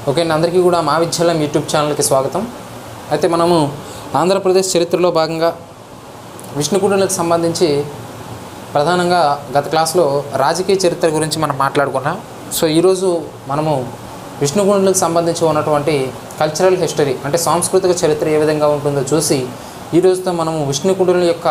okay అండి అందరికీ కూడా మా విద్యాలయం యూట్యూబ్ ఛానల్కి స్వాగతం అయితే మనము ఆంధ్రప్రదేశ్ చరిత్రలో భాగంగా విష్ణుకుండులకు సంబంధించి ప్రధానంగా గత క్లాస్లో రాజకీయ చరిత్ర గురించి మనం మాట్లాడుకున్నాం సో ఈరోజు మనము విష్ణుకుండులకు సంబంధించి ఉన్నటువంటి కల్చరల్ హిస్టరీ అంటే సాంస్కృతిక చరిత్ర ఏ విధంగా ఉంటుందో చూసి ఈ రోజుతో మనము విష్ణుకుండుల యొక్క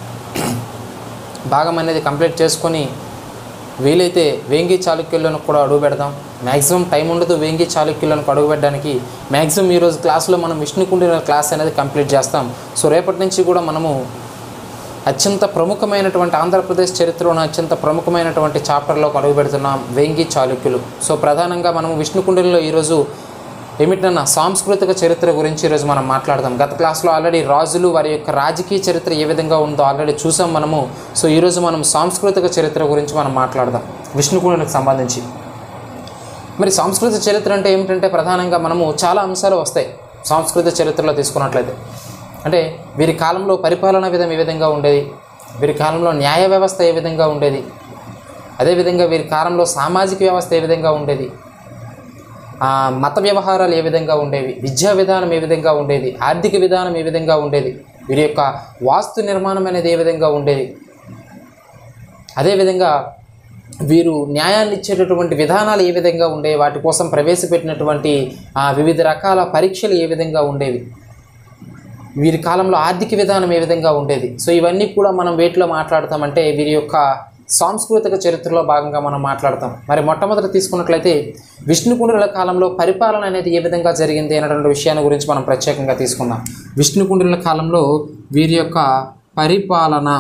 భాగం అనేది కంప్లీట్ చేసుకొని వీలైతే వేంగి చాళుక్యులను కూడా అడుగు పెడదాం మ్యాక్సిమం టైం ఉండదు వేంగి చాళుక్యులను అడుగు పెట్టడానికి మ్యాక్సిమం ఈరోజు క్లాస్లో మనం విష్ణుకుండిన క్లాస్ అనేది కంప్లీట్ చేస్తాం సో రేపటి నుంచి కూడా మనము అత్యంత ప్రముఖమైనటువంటి ఆంధ్రప్రదేశ్ చరిత్రలోని అత్యంత ప్రముఖమైనటువంటి చాప్టర్లోకి అడుగు పెడుతున్నాం వేంగి చాళుక్యులు సో ప్రధానంగా మనము విష్ణుకుండిలో ఈరోజు ఏమిటన్నా సాంస్కృతిక చరిత్ర గురించి ఈరోజు మనం మాట్లాడదాం గత క్లాస్లో ఆల్రెడీ రాజులు వారి యొక్క రాజకీయ చరిత్ర ఏ విధంగా ఉందో ఆల్రెడీ చూసాం మనము సో ఈరోజు మనం సాంస్కృతిక చరిత్ర గురించి మనం మాట్లాడదాం విష్ణుకుండులకు సంబంధించి మరి సాంస్కృతిక చరిత్ర అంటే ఏమిటంటే ప్రధానంగా మనము చాలా అంశాలు వస్తాయి సాంస్కృతిక చరిత్రలో తీసుకున్నట్లయితే అంటే వీరి కాలంలో పరిపాలన విధం ఏ విధంగా ఉండేది వీరి కాలంలో న్యాయ వ్యవస్థ ఏ విధంగా ఉండేది అదేవిధంగా వీరి కాలంలో సామాజిక వ్యవస్థ ఏ విధంగా ఉండేది ఆ, మత వ్యవహారాలు ఏ విధంగా ఉండేవి విద్యా విధానం ఏ విధంగా ఉండేది ఆర్థిక విధానం ఏ విధంగా ఉండేది వీరి యొక్క వాస్తు నిర్మాణం అనేది ఏ విధంగా ఉండేది అదేవిధంగా వీరు న్యాయాన్ని ఇచ్చేటటువంటి విధానాలు ఏ విధంగా ఉండేవి వాటి కోసం ప్రవేశపెట్టినటువంటి ఆ, వివిధ రకాల పరీక్షలు ఏ విధంగా ఉండేవి వీరి కాలంలో ఆర్థిక విధానం ఏ విధంగా ఉండేది సో ఇవన్నీ కూడా మనం వేటిలో మాట్లాడతామంటే వీరి యొక్క సాంస్కృతిక చరిత్రలో భాగంగా మనం మాట్లాడతాం మరి మొట్టమొదటి తీసుకున్నట్లయితే విష్ణుకుండుల కాలంలో పరిపాలన అనేది ఏ విధంగా జరిగింది అనేటువంటి విషయాన్ని గురించి మనం ప్రత్యేకంగా తీసుకుందాం విష్ణుకుండుల కాలంలో వీరి యొక్క పరిపాలన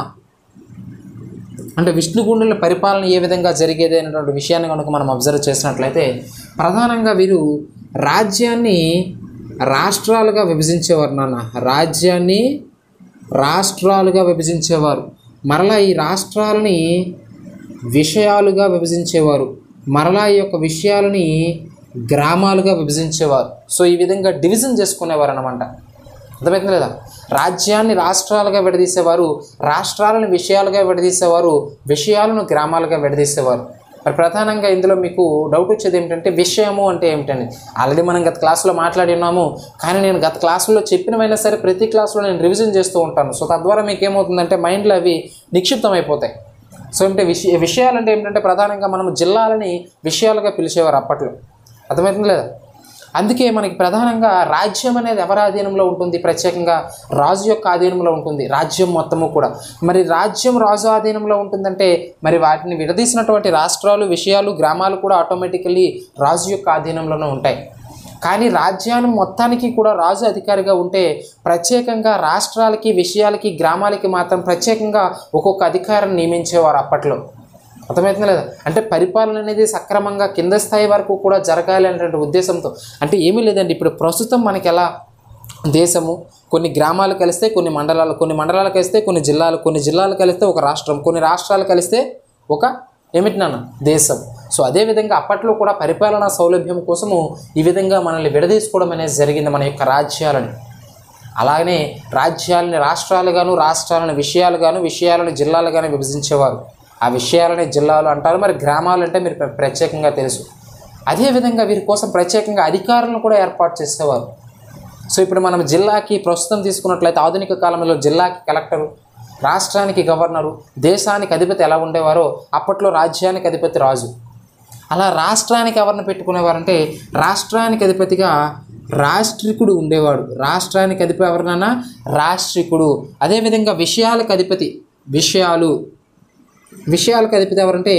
అంటే విష్ణుకుండుల పరిపాలన ఏ విధంగా జరిగేది అనేటువంటి విషయాన్ని కనుక మనం అబ్జర్వ్ చేసినట్లయితే ప్రధానంగా వీరు రాజ్యాన్ని రాష్ట్రాలుగా విభజించేవారు నాన్న రాజ్యాన్ని రాష్ట్రాలుగా విభజించేవారు మరలా ఈ రాష్ట్రాలని విషయాలుగా విభజించేవారు మరలా ఈ యొక్క విషయాలని గ్రామాలుగా విభజించేవారు సో ఈ విధంగా డివిజన్ చేసుకునేవారు అనమాట అర్థమైంది లేదా రాజ్యాన్ని రాష్ట్రాలుగా విడదీసేవారు రాష్ట్రాలను విషయాలుగా విడదీసేవారు విషయాలను గ్రామాలుగా విడదీసేవారు మరి ప్రధానంగా ఇందులో మీకు డౌట్ వచ్చేది ఏమిటంటే విషయము అంటే ఏమిటని ఆల్రెడీ మనం గత క్లాస్లో మాట్లాడి ఉన్నాము కానీ నేను గత క్లాసులో చెప్పినవైనా సరే ప్రతి క్లాస్లో నేను రివిజన్ చేస్తూ ఉంటాను సో తద్వారా మీకు ఏమవుతుందంటే మైండ్లో అవి నిక్షిప్తం అయిపోతాయి సో అంటే విషయ విషయాలంటే ఏంటంటే ప్రధానంగా మనం జిల్లాలని విషయాలుగా పిలిచేవారు అప్పట్లో అర్థమవుతుంది లేదా అందుకే మనకి ప్రధానంగా రాజ్యం అనేది ఎవరి ఆధీనంలో ఉంటుంది ప్రత్యేకంగా రాజు యొక్క ఆధీనంలో ఉంటుంది రాజ్యం మొత్తము కూడా మరి రాజ్యం రాజు ఆధీనంలో ఉంటుందంటే మరి వాటిని విడదీసినటువంటి రాష్ట్రాలు విషయాలు గ్రామాలు కూడా ఆటోమేటికల్లీ రాజు యొక్క ఆధీనంలోనే ఉంటాయి కానీ రాజ్యాన్ని మొత్తానికి కూడా రాజు అధికారిగా ఉంటే ప్రత్యేకంగా రాష్ట్రాలకి విషయాలకి గ్రామాలకి మాత్రం ప్రత్యేకంగా ఒక్కొక్క అధికారం నియమించేవారు అప్పట్లో అర్థమవుతుంది లేదా అంటే పరిపాలన అనేది సక్రమంగా కింద స్థాయి వరకు కూడా జరగాలి అనేటువంటి ఉద్దేశంతో అంటే ఏమీ లేదండి ఇప్పుడు ప్రస్తుతం మనకి ఎలా దేశము కొన్ని గ్రామాలు కలిస్తే కొన్ని మండలాలు కొన్ని మండలాలు కలిస్తే కొన్ని జిల్లాలు కొన్ని జిల్లాలు కలిస్తే ఒక రాష్ట్రం కొన్ని రాష్ట్రాలు కలిస్తే ఒక ఏమిటి నాన్న దేశం సో అదేవిధంగా అప్పట్లో కూడా పరిపాలనా సౌలభ్యం కోసము ఈ విధంగా మనల్ని విడదీసుకోవడం అనేది జరిగింది మన యొక్క రాజ్యాలని అలాగనే రాజ్యాలని రాష్ట్రాలుగాను రాష్ట్రాలను విషయాలుగాను విషయాలను జిల్లాలుగాను విభజించేవారు ఆ విషయాలని జిల్లాలు అంటారు మరి గ్రామాలు అంటే మీరు ప్ర- ప్రత్యేకంగా తెలుసు అదేవిధంగా వీరి కోసం ప్రత్యేకంగా అధికారులను కూడా ఏర్పాటు చేసేవారు సో ఇప్పుడు మనం జిల్లాకి ప్రస్తుతం తీసుకున్నట్లయితే ఆధునిక కాలంలో జిల్లాకి కలెక్టరు రాష్ట్రానికి గవర్నరు దేశానికి అధిపతి ఎలా ఉండేవారో అప్పట్లో రాజ్యానికి అధిపతి రాజు అలా రాష్ట్రానికి ఎవరిని పెట్టుకునేవారంటే రాష్ట్రానికి అధిపతిగా రాష్ట్రికుడు ఉండేవాడు రాష్ట్రానికి అధిపతి ఎవరినన్నా రాష్ట్రికుడు అదేవిధంగా విషయాలకు అధిపతి విషయాలు విషయాలకు అధిపతి ఎవరంటే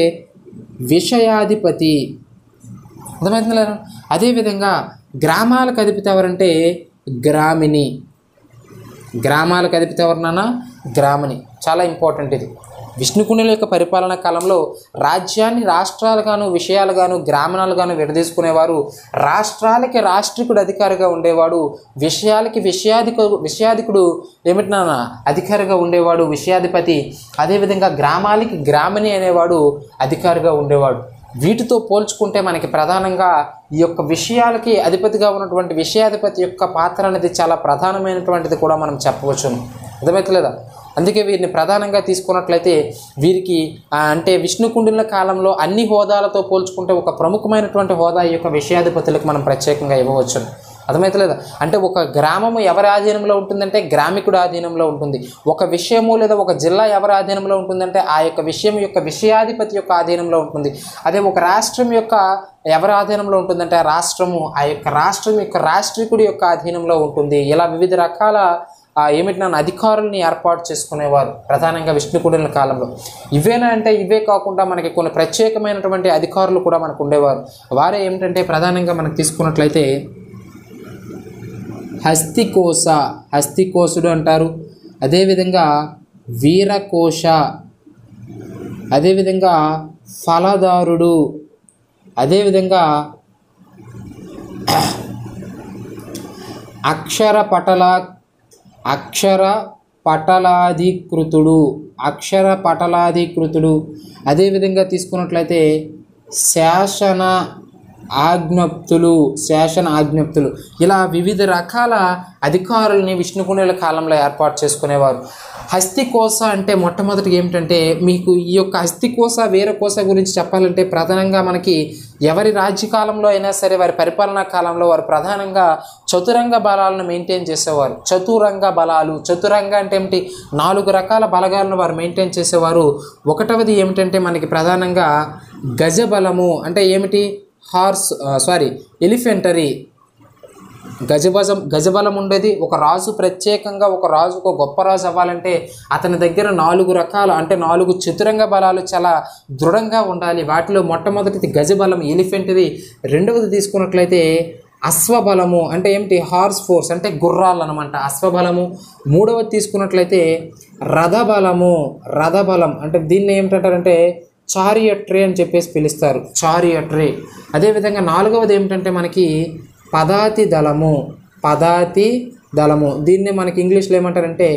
విషయాధిపతి అర్థమవుతుంది లేదా అదేవిధంగా గ్రామాలకు అధిపతి ఎవరంటే గ్రామిణి గ్రామాలకు అధిపతి ఎవరినన్నా గ్రామని చాలా ఇంపార్టెంట్ ఇది విష్ణుకుండుల యొక్క పరిపాలన కాలంలో రాజ్యాన్ని రాష్ట్రాలుగాను విషయాలుగాను గ్రామీణాలుగాను విడదీసుకునేవారు రాష్ట్రాలకి రాష్ట్రికుడు అధికారిగా ఉండేవాడు విషయాలకి విషయాధిక విషయాధికుడు ఏమిటి నాన్న అధికారిగా ఉండేవాడు విషయాధిపతి అదేవిధంగా గ్రామాలకి గ్రామిణి అనేవాడు అధికారిగా ఉండేవాడు వీటితో పోల్చుకుంటే మనకి ప్రధానంగా ఈ యొక్క విషయాలకి అధిపతిగా ఉన్నటువంటి విషయాధిపతి యొక్క పాత్ర అనేది చాలా ప్రధానమైనటువంటిది కూడా మనం చెప్పవచ్చును అర్థమవుతలేదా అందుకే వీరిని ప్రధానంగా తీసుకున్నట్లయితే వీరికి ఆ, అంటే విష్ణుకుండిల కాలంలో అన్ని హోదాలతో పోల్చుకుంటే ఒక ప్రముఖమైనటువంటి హోదా ఈ యొక్క విషయాధిపతులకు మనం ప్రత్యేకంగా ఇవ్వవచ్చు అర్థమవుతలేదా అంటే ఒక గ్రామము ఎవరి ఆధీనంలో ఉంటుందంటే గ్రామికుడు ఆధీనంలో ఉంటుంది ఒక విషయము లేదా ఒక జిల్లా ఎవరి ఆధీనంలో ఉంటుందంటే ఆ యొక్క విషయం యొక్క విషయాధిపతి యొక్క ఆధీనంలో ఉంటుంది అదే ఒక రాష్ట్రం యొక్క ఎవరి ఆధీనంలో ఉంటుందంటే ఆ రాష్ట్రము ఆ యొక్క రాష్ట్రం యొక్క రాష్ట్రీకుడి యొక్క ఆధీనంలో ఉంటుంది ఇలా వివిధ రకాల ఆ ఏమిటి నన్ను అధికారుల్ని ఏర్పాటు చేసుకునేవారు ప్రధానంగా విష్ణుకుడుల కాలంలో ఇవేనా అంటే ఇవే కాకుండా మనకి కొన్ని ప్రత్యేకమైనటువంటి అధికారులు కూడా మనకు ఉండేవారు వారే ఏమిటంటే ప్రధానంగా మనకు తీసుకున్నట్లయితే హస్తికోశ హస్తికోశుడు అంటారు అదేవిధంగా వీరకోశ అదేవిధంగా ఫలదారుడు అదేవిధంగా అక్షర పటల అక్షర పటలాధికృతుడు అక్షర పటలాధికృతుడు అదేవిధంగా తీసుకున్నట్లయితే శాసన ఆజ్ఞప్తులు శాసన ఆజ్ఞప్తులు ఇలా వివిధ రకాల అధికారుల్ని విష్ణుకుండల కాలంలో ఏర్పాటు చేసుకునేవారు హస్తికోశ అంటే మొట్టమొదటిగా ఏమిటంటే మీకు ఈ యొక్క హస్తికోశ వీరకోశ గురించి చెప్పాలంటే ప్రధానంగా మనకి ఎవరి రాజ్యకాలంలో అయినా సరే వారి పరిపాలనా కాలంలో వారు ప్రధానంగా చతురంగ బలాలను మెయింటైన్ చేసేవారు చతురంగ బలాలు చతురంగ అంటే ఏమిటి నాలుగు రకాల బలగాలను వారు మెయింటైన్ చేసేవారు ఒకటవది ఏమిటంటే మనకి ప్రధానంగా గజబలము అంటే ఏమిటి హార్స్ సారీ ఎలిఫెంటరీ గజబజం గజబలం ఉండేది ఒక రాజు ప్రత్యేకంగా ఒక రాజు ఒక గొప్ప రాజు అవ్వాలంటే అతని దగ్గర నాలుగు రకాల అంటే నాలుగు చతురంగ బలాలు చాలా దృఢంగా ఉండాలి వాటిలో మొట్టమొదటిది గజబలం ఎలిఫెంట్ది రెండవది తీసుకున్నట్లయితే అశ్వబలము అంటే ఏమిటి హార్స్ ఫోర్స్ అంటే గుర్రాలు అనమాట అశ్వబలము మూడవది తీసుకున్నట్లయితే రథబలము రథబలం అంటే దీన్ని ఏమిటంటారంటే చారియట్రీ అని చెప్పేసి పిలుస్తారు చారియట్రీ అదేవిధంగా నాలుగవది ఏమిటంటే మనకి పదాతి దళము పదాతి దళము దీన్ని మనకి ఇంగ్లీష్లో ఏమంటారంటే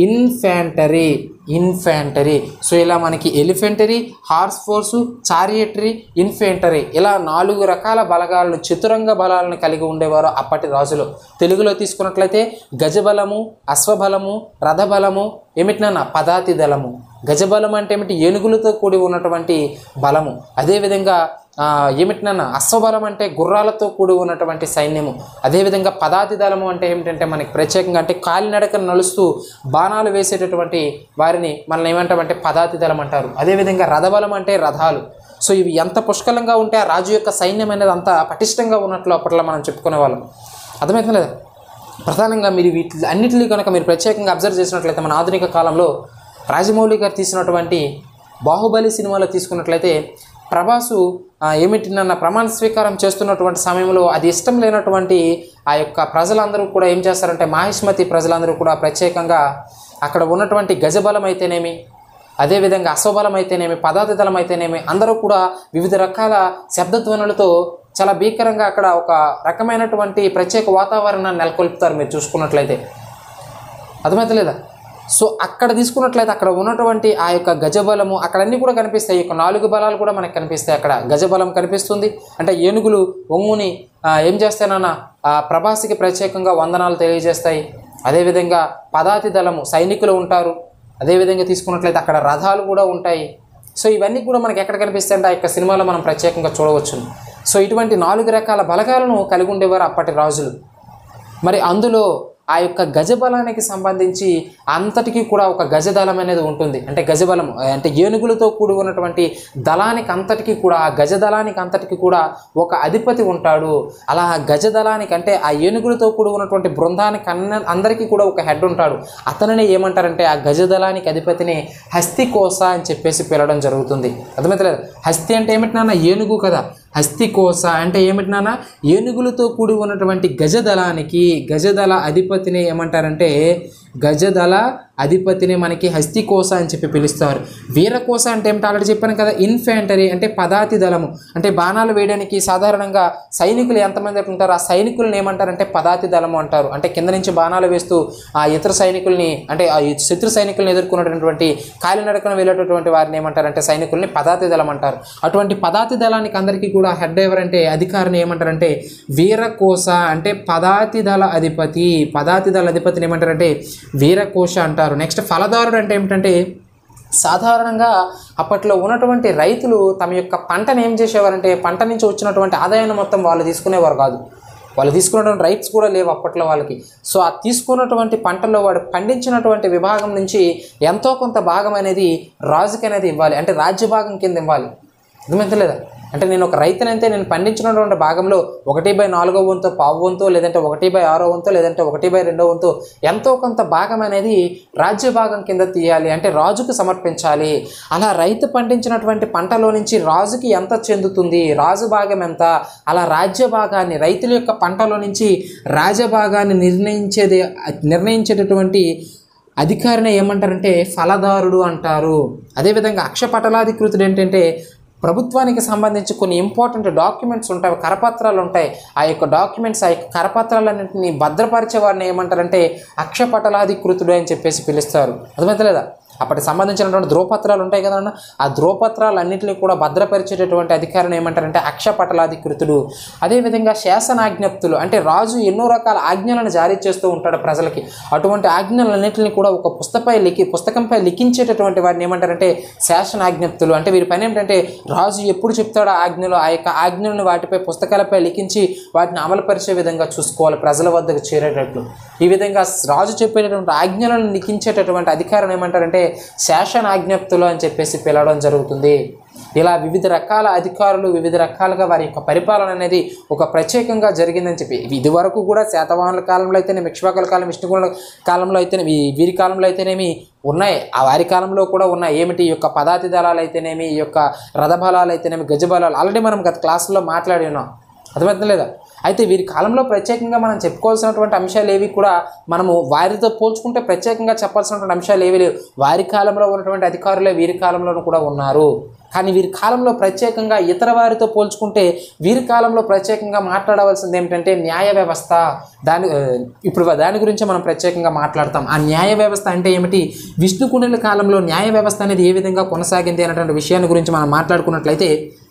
ఇన్ఫాంటరీ ఇన్ఫాంటరీ సో ఇలా మనకి ఎలిఫెంటరీ హార్స్ ఫోర్సు చారియటరీ ఇన్ఫెంటరీ ఇలా నాలుగు రకాల బలగాలను చతురంగ బలాలను కలిగి ఉండేవారు అప్పటి రాజులు తెలుగులో తీసుకున్నట్లయితే గజబలము అశ్వబలము రథబలము ఏమిటినన్నా పదాతి దళము గజబలం అంటే ఏమిటి ఏనుగులతో కూడి ఉన్నటువంటి బలము అదేవిధంగా ఆ, ఏమిటినన్నా అశ్వబలం అంటే గుర్రాలతో కూడి ఉన్నటువంటి సైన్యము అదేవిధంగా పదాతి దళము అంటే ఏమిటంటే మనకి ప్రత్యేకంగా అంటే కాలినడకన నడుస్తూ బాణాలు వేసేటటువంటి వారిని మనం ఏమంటామంటే పదాతి దళం అంటారు అదేవిధంగా రథబలం అంటే రథాలు సో ఇవి ఎంత పుష్కలంగా ఉంటే ఆ రాజు యొక్క సైన్యం అనేది అంత పటిష్టంగా ఉన్నట్లు అప్పట్లో మనం చెప్పుకునే వాళ్ళం అర్థమవుతుంది లేదా ప్రధానంగా మీరు వీటి అన్నిటినీ కనుక మీరు ప్రత్యేకంగా అబ్జర్వ్ చేసినట్లయితే మన ఆధునిక కాలంలో రాజమౌళి గారు తీసినటువంటి బాహుబలి సినిమాలో తీసుకున్నట్లయితే ప్రభాసు ఆ, ఏమిటి నన్న ప్రమాణ స్వీకారం చేస్తున్నటువంటి సమయంలో అది ఇష్టం లేనటువంటి ఆ యొక్క ప్రజలందరూ కూడా ఏం చేస్తారంటే మాహిష్మతి ప్రజలందరూ కూడా ప్రత్యేకంగా అక్కడ ఉన్నటువంటి గజబలం అయితేనేమి అదేవిధంగా అశ్వబలం అయితేనేమి పదాతి దళం అయితేనేమి అందరూ కూడా వివిధ రకాల శబ్దధ్వనులతో చాలా భీకరంగా అక్కడ ఒక రకమైనటువంటి ప్రత్యేక వాతావరణాన్ని నెలకొల్పుతారు మీరు చూసుకున్నట్లయితే అర్థమవుతలేదా సో అక్కడ తీసుకున్నట్లయితే అక్కడ ఉన్నటువంటి ఆ యొక్క గజబలము అక్కడ అన్నీ కూడా కనిపిస్తాయి ఈ యొక్క నాలుగు బలాలు కూడా మనకు కనిపిస్తాయి అక్కడ గజబలం కనిపిస్తుంది అంటే ఏనుగులు ఒంగుని ఆ, ఏం చేస్తానన్న ఆ ప్రభాసికి ప్రత్యేకంగా వందనాలు తెలియజేస్తాయి అదేవిధంగా పదాతి దళము సైనికులు ఉంటారు అదేవిధంగా తీసుకున్నట్లయితే అక్కడ రథాలు కూడా ఉంటాయి సో ఇవన్నీ కూడా మనకి ఎక్కడ కనిపిస్తాయి అంటే ఆ యొక్క సినిమాలో మనం ప్రత్యేకంగా చూడవచ్చు సో ఇటువంటి నాలుగు రకాల బలగాలను కలిగి ఉండేవారు అప్పటి రాజులు మరి అందులో ఆ యొక్క గజబలానికి సంబంధించి అంతటికీ కూడా ఒక గజదళం అనేది ఉంటుంది అంటే గజబలం అంటే ఏనుగులతో కూడి ఉన్నటువంటి దళానికి అంతటికీ కూడా ఆ గజదళానికి అంతటికీ కూడా ఒక అధిపతి ఉంటాడు అలా ఆ గజదళానికి అంటే ఆ ఏనుగులతో కూడి ఉన్నటువంటి బృందానికి అన్న అందరికీ కూడా ఒక హెడ్ ఉంటాడు అతనిని ఏమంటారంటే ఆ గజదళానికి అధిపతిని హస్తికోస అని చెప్పేసి పిలవడం జరుగుతుంది అర్థమవుతలేదు హస్తి అంటే ఏమిటి నాన్న ఏనుగు కదా హస్తికోస అంటే ఏమిటి నాన్న ఏనుగులతో కూడి ఉన్నటువంటి గజదళానికి గజదళ అధిపతిని ఏమంటారంటే గజదళ అధిపతిని మనకి హస్తికోస అని చెప్పి పిలుస్తారు వీరకోస అంటే ఏమిటి ఆల్రెడీ చెప్పాను కదా ఇన్ఫాంటరీ అంటే పదాతి దళము అంటే బాణాలు వేయడానికి సాధారణంగా సైనికులు ఎంతమంది ఉంటారు ఆ సైనికులను ఏమంటారంటే పదాతి దళము అంటారు అంటే కింద నుంచి బాణాలు వేస్తూ ఆ ఇతర సైనికుల్ని అంటే ఆ శత్రు సైనికులను ఎదుర్కొన్నటువంటి కాలినడకన వెళ్ళేటటువంటి వారిని ఏమంటారంటే సైనికుల్ని పదాతి దళం అంటారు అటువంటి పదాతి దళానికి అందరికీ కూడా హెడ్ ఎవరంటే అధికారిని ఏమంటారంటే వీరకోస అంటే పదాతి దళ అధిపతి పదాతి దళ అధిపతిని ఏమంటారంటే వీరకోశ అంటారు నెక్స్ట్ ఫలదారుడు అంటే ఏమిటంటే సాధారణంగా అప్పట్లో ఉన్నటువంటి రైతులు తమ యొక్క పంటను ఏం చేసేవారంటే పంట నుంచి వచ్చినటువంటి ఆదాయాన్ని మొత్తం వాళ్ళు తీసుకునేవారు కాదు వాళ్ళు తీసుకున్నటువంటి రైట్స్ కూడా లేవు అప్పట్లో వాళ్ళకి సో ఆ తీసుకున్నటువంటి పంటలో వాడు పండించినటువంటి విభాగం నుంచి ఎంతో కొంత భాగం అనేది రాజుకి అనేది ఇవ్వాలి అంటే రాజ్య భాగం కింద ఇవ్వాలి అర్థమవుతలేదా అంటే నేను ఒక రైతునైతే నేను పండించినటువంటి భాగంలో ఒకటి బై నాలుగో వంతో పావు వంతో లేదంటే ఒకటి బై ఆరో వంతో లేదంటే ఒకటి బై రెండో వంతో ఎంతో కొంత భాగం అనేది రాజ్య భాగం కింద తీయాలి అంటే రాజుకు సమర్పించాలి అలా రైతు పండించినటువంటి పంటలో నుంచి రాజుకి ఎంత చెందుతుంది రాజు భాగం ఎంత అలా రాజ్య భాగాన్ని రైతుల యొక్క పంటలో నుంచి రాజభాగాన్ని నిర్ణయించేది నిర్ణయించేటటువంటి అధికారిని ఏమంటారంటే ఫలదారుడు అంటారు అదేవిధంగా అక్షపటలాధికృతుడు ఏంటంటే ప్రభుత్వానికి సంబంధించి కొన్ని ఇంపార్టెంట్ డాక్యుమెంట్స్ ఉంటాయి కరపత్రాలు ఉంటాయి ఆ యొక్క డాక్యుమెంట్స్ ఆ యొక్క కరపత్రాలన్నింటినీ భద్రపరిచే వారిని ఏమంటారంటే అక్షపటలాధికృతుడు అని చెప్పేసి పిలుస్తారు అర్థమవుతలేదా అప్పటికి సంబంధించినటువంటి ధ్రువపత్రాలు ఉంటాయి కదన్న ఆ ధ్రువపత్రాలన్నింటినీ కూడా భద్రపరిచేటటువంటి అధికారిని ఏమంటారంటే అక్షపటలాధికృతుడు అదేవిధంగా శాసనాజ్ఞప్తులు అంటే రాజు ఎన్నో రకాల ఆజ్ఞలను జారీ చేస్తూ ఉంటాడు ప్రజలకి అటువంటి ఆజ్ఞలన్నింటినీ కూడా ఒక పుస్తకపై లిఖి పుస్తకంపై లిఖించేటటువంటి వారిని ఏమంటారంటే శాసనాజ్ఞప్తులు అంటే వీరి పని ఏమిటంటే రాజు ఎప్పుడు చెప్తాడో ఆజ్ఞలు ఆ యొక్క ఆజ్ఞలను వాటిపై పుస్తకాలపై లిఖించి వాటిని అమలుపరిచే విధంగా చూసుకోవాలి ప్రజల వద్దకు చేరేటట్లు ఈ విధంగా రాజు చెప్పేటటువంటి ఆజ్ఞలను లిఖించేటటువంటి అధికారం ఏమంటారంటే శాసనాజ్ఞప్తులు అని చెప్పేసి పిలవడం జరుగుతుంది ఇలా వివిధ రకాల అధికారులు వివిధ రకాలుగా వారి యొక్క పరిపాలన అనేది ఒక ప్రత్యేకంగా జరిగిందని చెప్పి ఇది వరకు కూడా శాతవాహనుల కాలంలో అయితేనేమి ఇక్ష్వాకుల కాలం విష్ణుకుల కాలంలో అయితేనేమి ఈ వీరి కాలంలో అయితేనేమి ఉన్నాయి ఆ వారి కాలంలో కూడా ఉన్నాయి ఏమిటి ఈ యొక్క పదాతి దళాలు అయితేనేమి ఈ యొక్క రథబలాలు అయితేనేమి గజబలాలు ఆల్రెడీ మనం గత క్లాసులో మాట్లాడి ఉన్నాం అర్థమవుతుంది లేదా అయితే వీరి కాలంలో ప్రత్యేకంగా మనం చెప్పుకోవాల్సినటువంటి అంశాలు ఏవి కూడా మనము వారితో పోల్చుకుంటే ప్రత్యేకంగా చెప్పాల్సినటువంటి అంశాలు ఏవి లేవు వారి కాలంలో ఉన్నటువంటి అధికారులే వీరి కాలంలోనూ కూడా ఉన్నారు కానీ వీరి కాలంలో ప్రత్యేకంగా ఇతర వారితో పోల్చుకుంటే వీరి కాలంలో ప్రత్యేకంగా మాట్లాడవలసింది ఏమిటంటే న్యాయ వ్యవస్థ దాని ఆ, ఇప్పుడు దాని గురించి మనం ప్రత్యేకంగా మాట్లాడతాం ఆ న్యాయ వ్యవస్థ అంటే ఏమిటి విష్ణుకుండిల కాలంలో న్యాయ వ్యవస్థ అనేది ఏ విధంగా కొనసాగింది అనేటువంటి విషయాన్ని గురించి మనం మాట్లాడుకున్నట్లయితే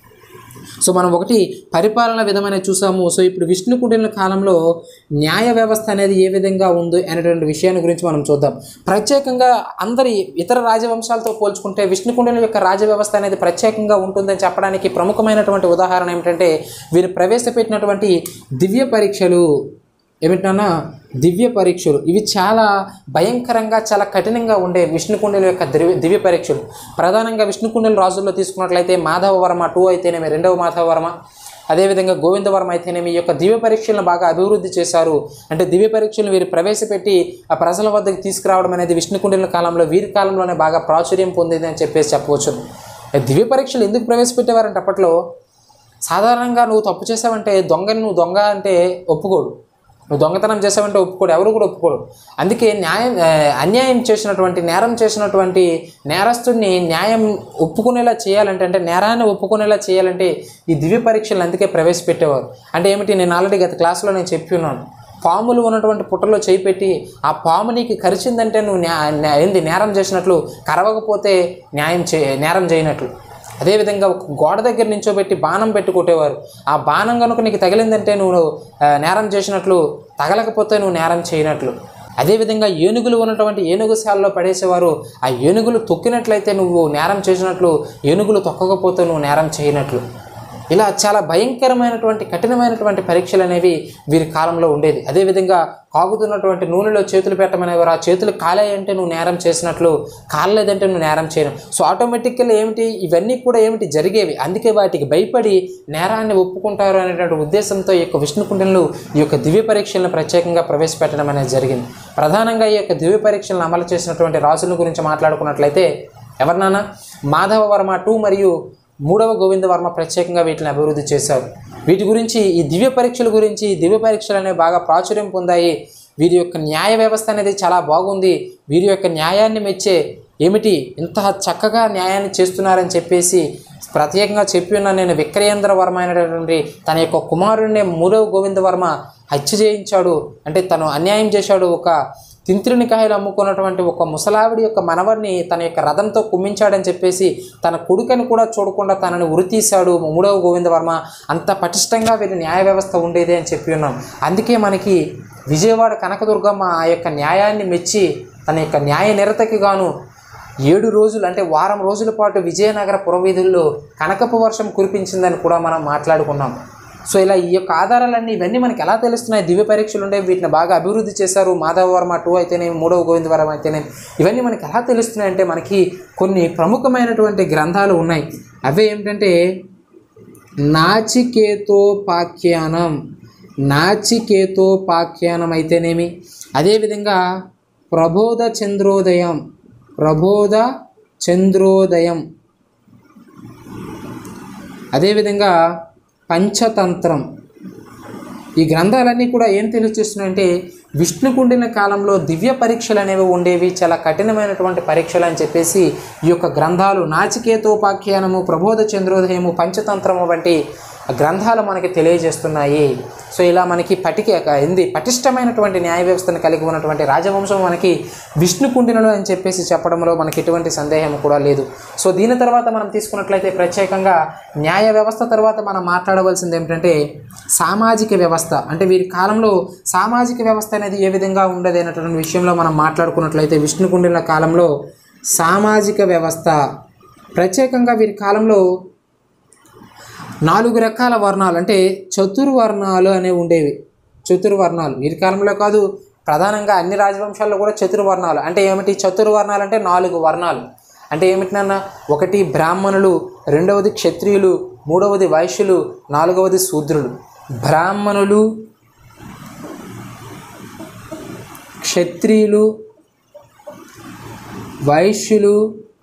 సో మనం ఒకటి పరిపాలన విధమైన చూసాము సో ఇప్పుడు విష్ణుకుండిల కాలంలో న్యాయ వ్యవస్థ అనేది ఏ విధంగా ఉంది అనేటువంటి విషయాన్ని గురించి మనం చూద్దాం ప్రత్యేకంగా అందరి ఇతర రాజవంశాలతో పోల్చుకుంటే విష్ణుకుండిల యొక్క రాజ వ్యవస్థ అనేది ప్రత్యేకంగా ఉంటుందని చెప్పడానికి ప్రముఖమైనటువంటి ఉదాహరణ ఏమిటంటే వీరు ప్రవేశపెట్టినటువంటి దివ్య పరీక్షలు ఏమిటన్నా దివ్య పరీక్షలు ఇవి చాలా భయంకరంగా చాలా కఠినంగా ఉండే విష్ణుకుండల యొక్క దివ్య దివ్య పరీక్షలు ప్రధానంగా విష్ణుకుండల రాజుల్లో తీసుకున్నట్లయితే మాధవవర్మ టూ అయితేనేమి రెండవ మాధవవర్మ అదేవిధంగా గోవిందవర్మ అయితేనేమి ఈ యొక్క దివ్య పరీక్షలను బాగా అభివృద్ధి చేశారు అంటే దివ్య పరీక్షలను వీరు ప్రవేశపెట్టి ఆ ప్రజల వద్దకు తీసుకురావడం అనేది విష్ణుకుండిల కాలంలో వీరి కాలంలోనే బాగా ప్రాచుర్యం పొందింది అని చెప్పేసి చెప్పవచ్చు దివ్య పరీక్షలు ఎందుకు ప్రవేశపెట్టేవారంటే అప్పట్లో సాధారణంగా నువ్వు తప్పు చేసావంటే దొంగని నువ్వు దొంగ అంటే ఒప్పుకోడు నువ్వు దొంగతనం చేసావంటే ఒప్పుకోడు ఎవరు కూడా ఒప్పుకోడు అందుకే న్యాయం ఆ, అన్యాయం చేసినటువంటి నేరం చేసినటువంటి నేరస్తుడిని న్యాయం ఒప్పుకునేలా చేయాలంటే అంటే నేరాన్ని ఒప్పుకునేలా చేయాలంటే ఈ దివ్య పరీక్షలు అందుకే ప్రవేశపెట్టేవారు అంటే ఏమిటి నేను ఆల్రెడీ గత క్లాస్లో నేను చెప్పి ఉన్నాను పాములు ఉన్నటువంటి పుట్టలో చేయి పెట్టి ఆ పాము నీకు కరిచిందంటే నువ్వు న్యా న్యా- ఏంది నేరం చేసినట్లు కరవకపోతే న్యాయం చే నేరం చేయనట్లు అదేవిధంగా ఒక గోడ దగ్గర నించోబెట్టి బాణం పెట్టి కొట్టేవారు ఆ బాణం కనుక నీకు తగిలిందంటే నువ్వు ఆ, నేరం చేసినట్లు తగలకపోతే నువ్వు నేరం చేయనట్లు అదేవిధంగా ఏనుగులు ఉన్నటువంటి ఏనుగుశాలలో పడేసేవారు ఆ ఏనుగులు తొక్కినట్లయితే నువ్వు నేరం చేసినట్లు ఏనుగులు తొక్కకపోతే నువ్వు నేరం చేయనట్లు ఇలా చాలా భయంకరమైనటువంటి కఠినమైనటువంటి పరీక్షలు అనేవి వీరి కాలంలో ఉండేది అదేవిధంగా కాగుతున్నటువంటి నూనెలో చేతులు పెట్టమనేవారు ఆ చేతులు కాలేయంటే నువ్వు నేరం చేసినట్లు కాలేదంటే నువ్వు నేరం చేయను సో ఆటోమేటిక్గా ఏమిటి ఇవన్నీ కూడా ఏమిటి జరిగేవి అందుకే వాటికి భయపడి నేరాన్ని ఒప్పుకుంటారు అనేటువంటి ఉద్దేశంతో ఈ యొక్క విష్ణుకుండలు ఈ యొక్క దివ్య పరీక్షలను ప్రత్యేకంగా ప్రవేశపెట్టడం అనేది జరిగింది ప్రధానంగా ఈ యొక్క దివ్య పరీక్షలను అమలు చేసినటువంటి రాజుల గురించి మాట్లాడుకున్నట్లయితే ఎవరినైనా మాధవవర్మ టూ మరియు మూడవ గోవిందవర్మ ప్రత్యేకంగా వీటిని అభివృద్ధి చేశారు వీటి గురించి ఈ దివ్య పరీక్షల గురించి ఈ దివ్య పరీక్షలు అనేవి బాగా ప్రాచుర్యం పొందాయి వీరి యొక్క న్యాయ వ్యవస్థ అనేది చాలా బాగుంది వీరి యొక్క న్యాయాన్ని మెచ్చే ఏమిటి ఇంత చక్కగా న్యాయాన్ని చేస్తున్నారని చెప్పేసి ప్రత్యేకంగా చెప్పి ఉన్న నేను విక్రయేంద్ర వర్మ అయినటువంటి తన యొక్క కుమారుడిని మూడవ గోవిందవర్మ హత్య చేయించాడు అంటే తను అన్యాయం చేశాడు ఒక తింత్రిని కాయలు అమ్ముకున్నటువంటి ఒక ముసలావిడి యొక్క మనవడిని తన యొక్క రథంతో కుమ్మించాడని చెప్పేసి తన కొడుకని కూడా చూడకుండా తనని ఉరితీశాడు మూడవ గోవిందవర్మ అంత పటిష్టంగా వీరి న్యాయ వ్యవస్థ ఉండేది అని చెప్పి ఉన్నాం అందుకే మనకి విజయవాడ కనకదుర్గమ్మ ఆ యొక్క న్యాయాన్ని మెచ్చి తన యొక్క న్యాయ నిరతకి గాను ఏడు రోజులు అంటే వారం రోజుల పాటు విజయనగర పురవీధుల్లో కనకపు వర్షం కురిపించిందని కూడా మనం మాట్లాడుకున్నాం సో ఇలా ఈ యొక్క ఆధారాలన్నీ ఇవన్నీ మనకి ఎలా తెలుస్తున్నాయి దివ్య పరీక్షలు ఉండే వీటిని బాగా అభివృద్ధి చేశారు మాధవవర్మ టూ అయితేనేమి మూడవ గోవిందవరం అయితేనేమి ఇవన్నీ మనకి ఎలా తెలుస్తున్నాయి అంటే మనకి కొన్ని ప్రముఖమైనటువంటి గ్రంథాలు ఉన్నాయి అవే ఏమిటంటే నాచికేతోపాఖ్యానం నాచికేతోపాఖ్యానం అయితేనేమి అదేవిధంగా ప్రబోధ చంద్రోదయం ప్రబోధ చంద్రోదయం అదేవిధంగా పంచతంత్రం ఈ గ్రంథాలన్నీ కూడా ఏం తెలియచేస్తున్నాయంటే విష్ణుకుండిన కాలంలో దివ్య పరీక్షలు అనేవి ఉండేవి చాలా కఠినమైనటువంటి పరీక్షలు అని చెప్పేసి ఈ యొక్క గ్రంథాలు నాచికేతోపాఖ్యానము ప్రబోధ చంద్రోదయము పంచతంత్రము వంటి గ్రంథాలు మనకి తెలియజేస్తున్నాయి సో ఇలా మనకి పటిక ఎంది పటిష్టమైనటువంటి న్యాయ వ్యవస్థను కలిగి ఉన్నటువంటి రాజవంశం మనకి విష్ణుకుండినలు అని చెప్పేసి చెప్పడంలో మనకి ఎటువంటి సందేహం కూడా లేదు సో దీని తర్వాత మనం తీసుకున్నట్లయితే ప్రత్యేకంగా న్యాయ వ్యవస్థ తర్వాత మనం మాట్లాడవలసింది ఏమిటంటే సామాజిక వ్యవస్థ అంటే వీరి కాలంలో సామాజిక వ్యవస్థ అనేది ఏ విధంగా ఉండేది అనేటువంటి విషయంలో మనం మాట్లాడుకున్నట్లయితే విష్ణుకుండిన కాలంలో సామాజిక వ్యవస్థ ప్రత్యేకంగా వీరి కాలంలో నాలుగు రకాల వర్ణాలు అంటే చతుర్వర్ణాలు అనేవి ఉండేవి చతుర్వర్ణాలు వీరి కాలంలో కాదు ప్రధానంగా అన్ని రాజవంశాల్లో కూడా చతుర్వర్ణాలు అంటే ఏమిటి చతుర్వర్ణాలు అంటే నాలుగు వర్ణాలు అంటే ఏమిటి నాన్న ఒకటి బ్రాహ్మణులు రెండవది క్షత్రియులు మూడవది వైశ్యులు నాలుగవది శూద్రులు బ్రాహ్మణులు క్షత్రియులు వైశ్యులు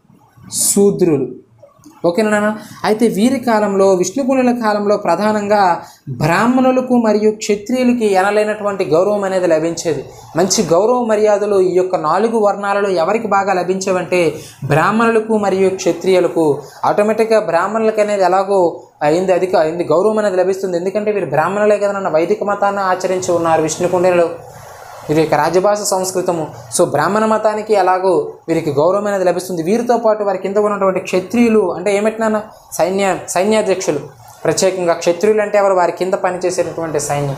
శూద్రులు ఓకేనా నాన్న అయితే వీరి కాలంలో విష్ణుగుణుల కాలంలో ప్రధానంగా బ్రాహ్మణులకు మరియు క్షత్రియులకి ఎనలేనటువంటి గౌరవం అనేది లభించేది మంచి గౌరవ మర్యాదలు ఈ యొక్క నాలుగు వర్ణాలలో ఎవరికి బాగా లభించేవంటే బ్రాహ్మణులకు మరియు క్షత్రియులకు ఆటోమేటిక్గా బ్రాహ్మణులకు అనేది ఎలాగో అయింది అధిక అయింది గౌరవం అనేది లభిస్తుంది ఎందుకంటే వీరు బ్రాహ్మణులే కదా నాన్న వైదిక మతాన్ని ఆచరించి ఉన్నారు విష్ణుకుండెలో వీరి యొక్క రాజభాష సంస్కృతము సో బ్రాహ్మణ మతానికి ఎలాగో వీరికి గౌరవం అనేది లభిస్తుంది వీరితో పాటు వారి కింద ఉన్నటువంటి క్షత్రియులు అంటే ఏమిటినా సైన్య సైన్యాధ్యక్షులు ప్రత్యేకంగా క్షత్రియులు అంటే ఎవరు వారి కింద పనిచేసేటటువంటి సైన్యం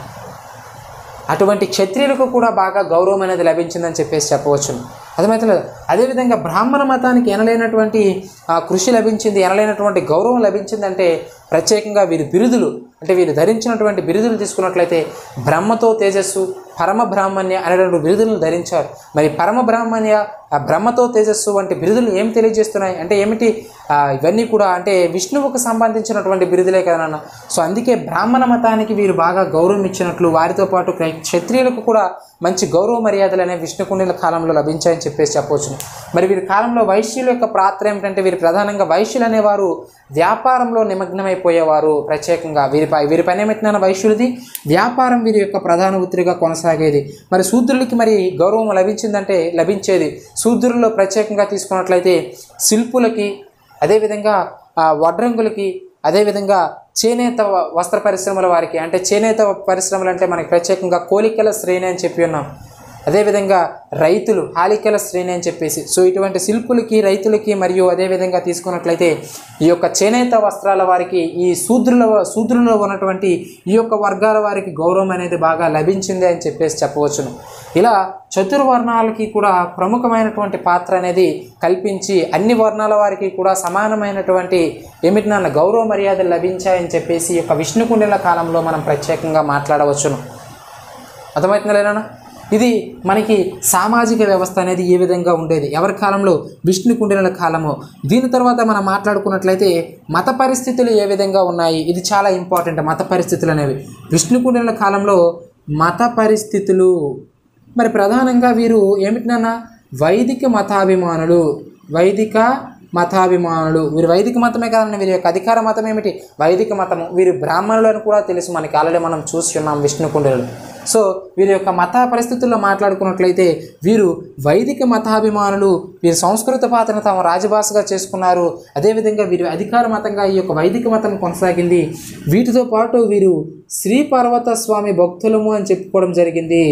అటువంటి క్షత్రియులకు కూడా బాగా గౌరవం అనేది లభించిందని చెప్పేసి చెప్పవచ్చును అర్థమవుతుంది అదేవిధంగా బ్రాహ్మణ మతానికి ఎనలేనటువంటి ఆ, కృషి లభించింది ఎనలేనటువంటి గౌరవం లభించిందంటే ప్రత్యేకంగా వీరి బిరుదులు అంటే వీరు ధరించినటువంటి బిరుదులు తీసుకున్నట్లయితే బ్రహ్మతో తేజస్సు పరమ బ్రాహ్మణ్య అనేటువంటి బిరుదులను ధరించారు మరి పరమ బ్రాహ్మణ్య ఆ బ్రహ్మతో తేజస్సు వంటి బిరుదులు ఏం తెలియజేస్తున్నాయి అంటే ఏమిటి ఆ, ఇవన్నీ కూడా అంటే విష్ణువుకు సంబంధించినటువంటి బిరుదులే కదా నాన్న సో అందుకే బ్రాహ్మణ మతానికి వీరు బాగా గౌరవం ఇచ్చినట్లు వారితో పాటు క్రై- క్షత్రియులకు కూడా మంచి గౌరవ మర్యాదలు అనేవి విష్ణుకుండిల కాలంలో లభించాయని చెప్పేసి చెప్పవచ్చు మరి వీరి కాలంలో వైశ్యుల యొక్క పాత్ర ఏమిటంటే వీరు ప్రధానంగా వైశ్యులు అనేవారు వ్యాపారంలో నిమగ్నమైపోయేవారు ప్రత్యేకంగా వీరి పై వీరి పని ఏమిటిన వైశ్యులది వ్యాపారం వీరి యొక్క ప్రధాన వృత్తిగా కొనసాగేది మరి శూద్రులకి మరి గౌరవం లభించిందంటే లభించేది శూద్రుల్లో ప్రత్యేకంగా తీసుకున్నట్లయితే శిల్పులకి అదేవిధంగా ఆ, వడ్రంగులకి అదేవిధంగా చేనేత వ- వస్త్ర పరిశ్రమల వారికి అంటే చేనేత పరిశ్రమలు అంటే మనకి ప్రత్యేకంగా కోలికల శ్రేణి అని చెప్పి ఉన్నాం అదేవిధంగా రైతులు హాలికల శ్రేణి అని చెప్పేసి సో ఇటువంటి శిల్పులకి రైతులకి మరియు అదేవిధంగా తీసుకున్నట్లయితే ఈ యొక్క చేనేత వస్త్రాల వారికి ఈ శూద్రుల శూద్రులలో ఉన్నటువంటి ఈ యొక్క వర్గాల వారికి గౌరవం అనేది బాగా లభించింది అని చెప్పేసి చెప్పవచ్చును ఇలా చతుర్వర్ణాలకి కూడా ప్రముఖమైనటువంటి పాత్ర అనేది కల్పించి అన్ని వర్ణాల వారికి కూడా సమానమైనటువంటి ఏమిటి నాన్న గౌరవ మర్యాదలు లభించాయని చెప్పేసి ఈ యొక్క విష్ణుకుండిల కాలంలో మనం ప్రత్యేకంగా మాట్లాడవచ్చును అర్థమవుతుందా లేనా ఇది మనకి సామాజిక వ్యవస్థ అనేది ఏ విధంగా ఉండేది ఎవరి కాలంలో విష్ణు కుండినుల కాలము దీని తర్వాత మనం మాట్లాడుకున్నట్లయితే మత పరిస్థితులు ఏ విధంగా ఉన్నాయి ఇది చాలా ఇంపార్టెంట్ మత పరిస్థితులు అనేవి విష్ణు కుండినుల కాలంలో మత పరిస్థితులు మరి ప్రధానంగా వీరు ఏమిటి నాన్న వైదిక మతాభిమానులు వైదిక మతాభిమానులు వీరు వైదిక మతమే కాదండి వీరి యొక్క అధికార మతం ఏమిటి వైదిక మతము వీరు బ్రాహ్మణులు అని కూడా తెలుసు మనకి ఆల్రెడీ మనం చూసి ఉన్నాం విష్ణుకుండలు సో వీరి యొక్క మత పరిస్థితుల్లో మాట్లాడుకున్నట్లయితే వీరు వైదిక మతాభిమానులు వీరు సంస్కృత పాత్రను తమ రాజభాషగా చేసుకున్నారు అదేవిధంగా వీరు అధికార మతంగా ఈ యొక్క వైదిక మతం కొనసాగింది వీటితో పాటు వీరు శ్రీ పర్వత స్వామి భక్తులము అని చెప్పుకోవడం జరిగింది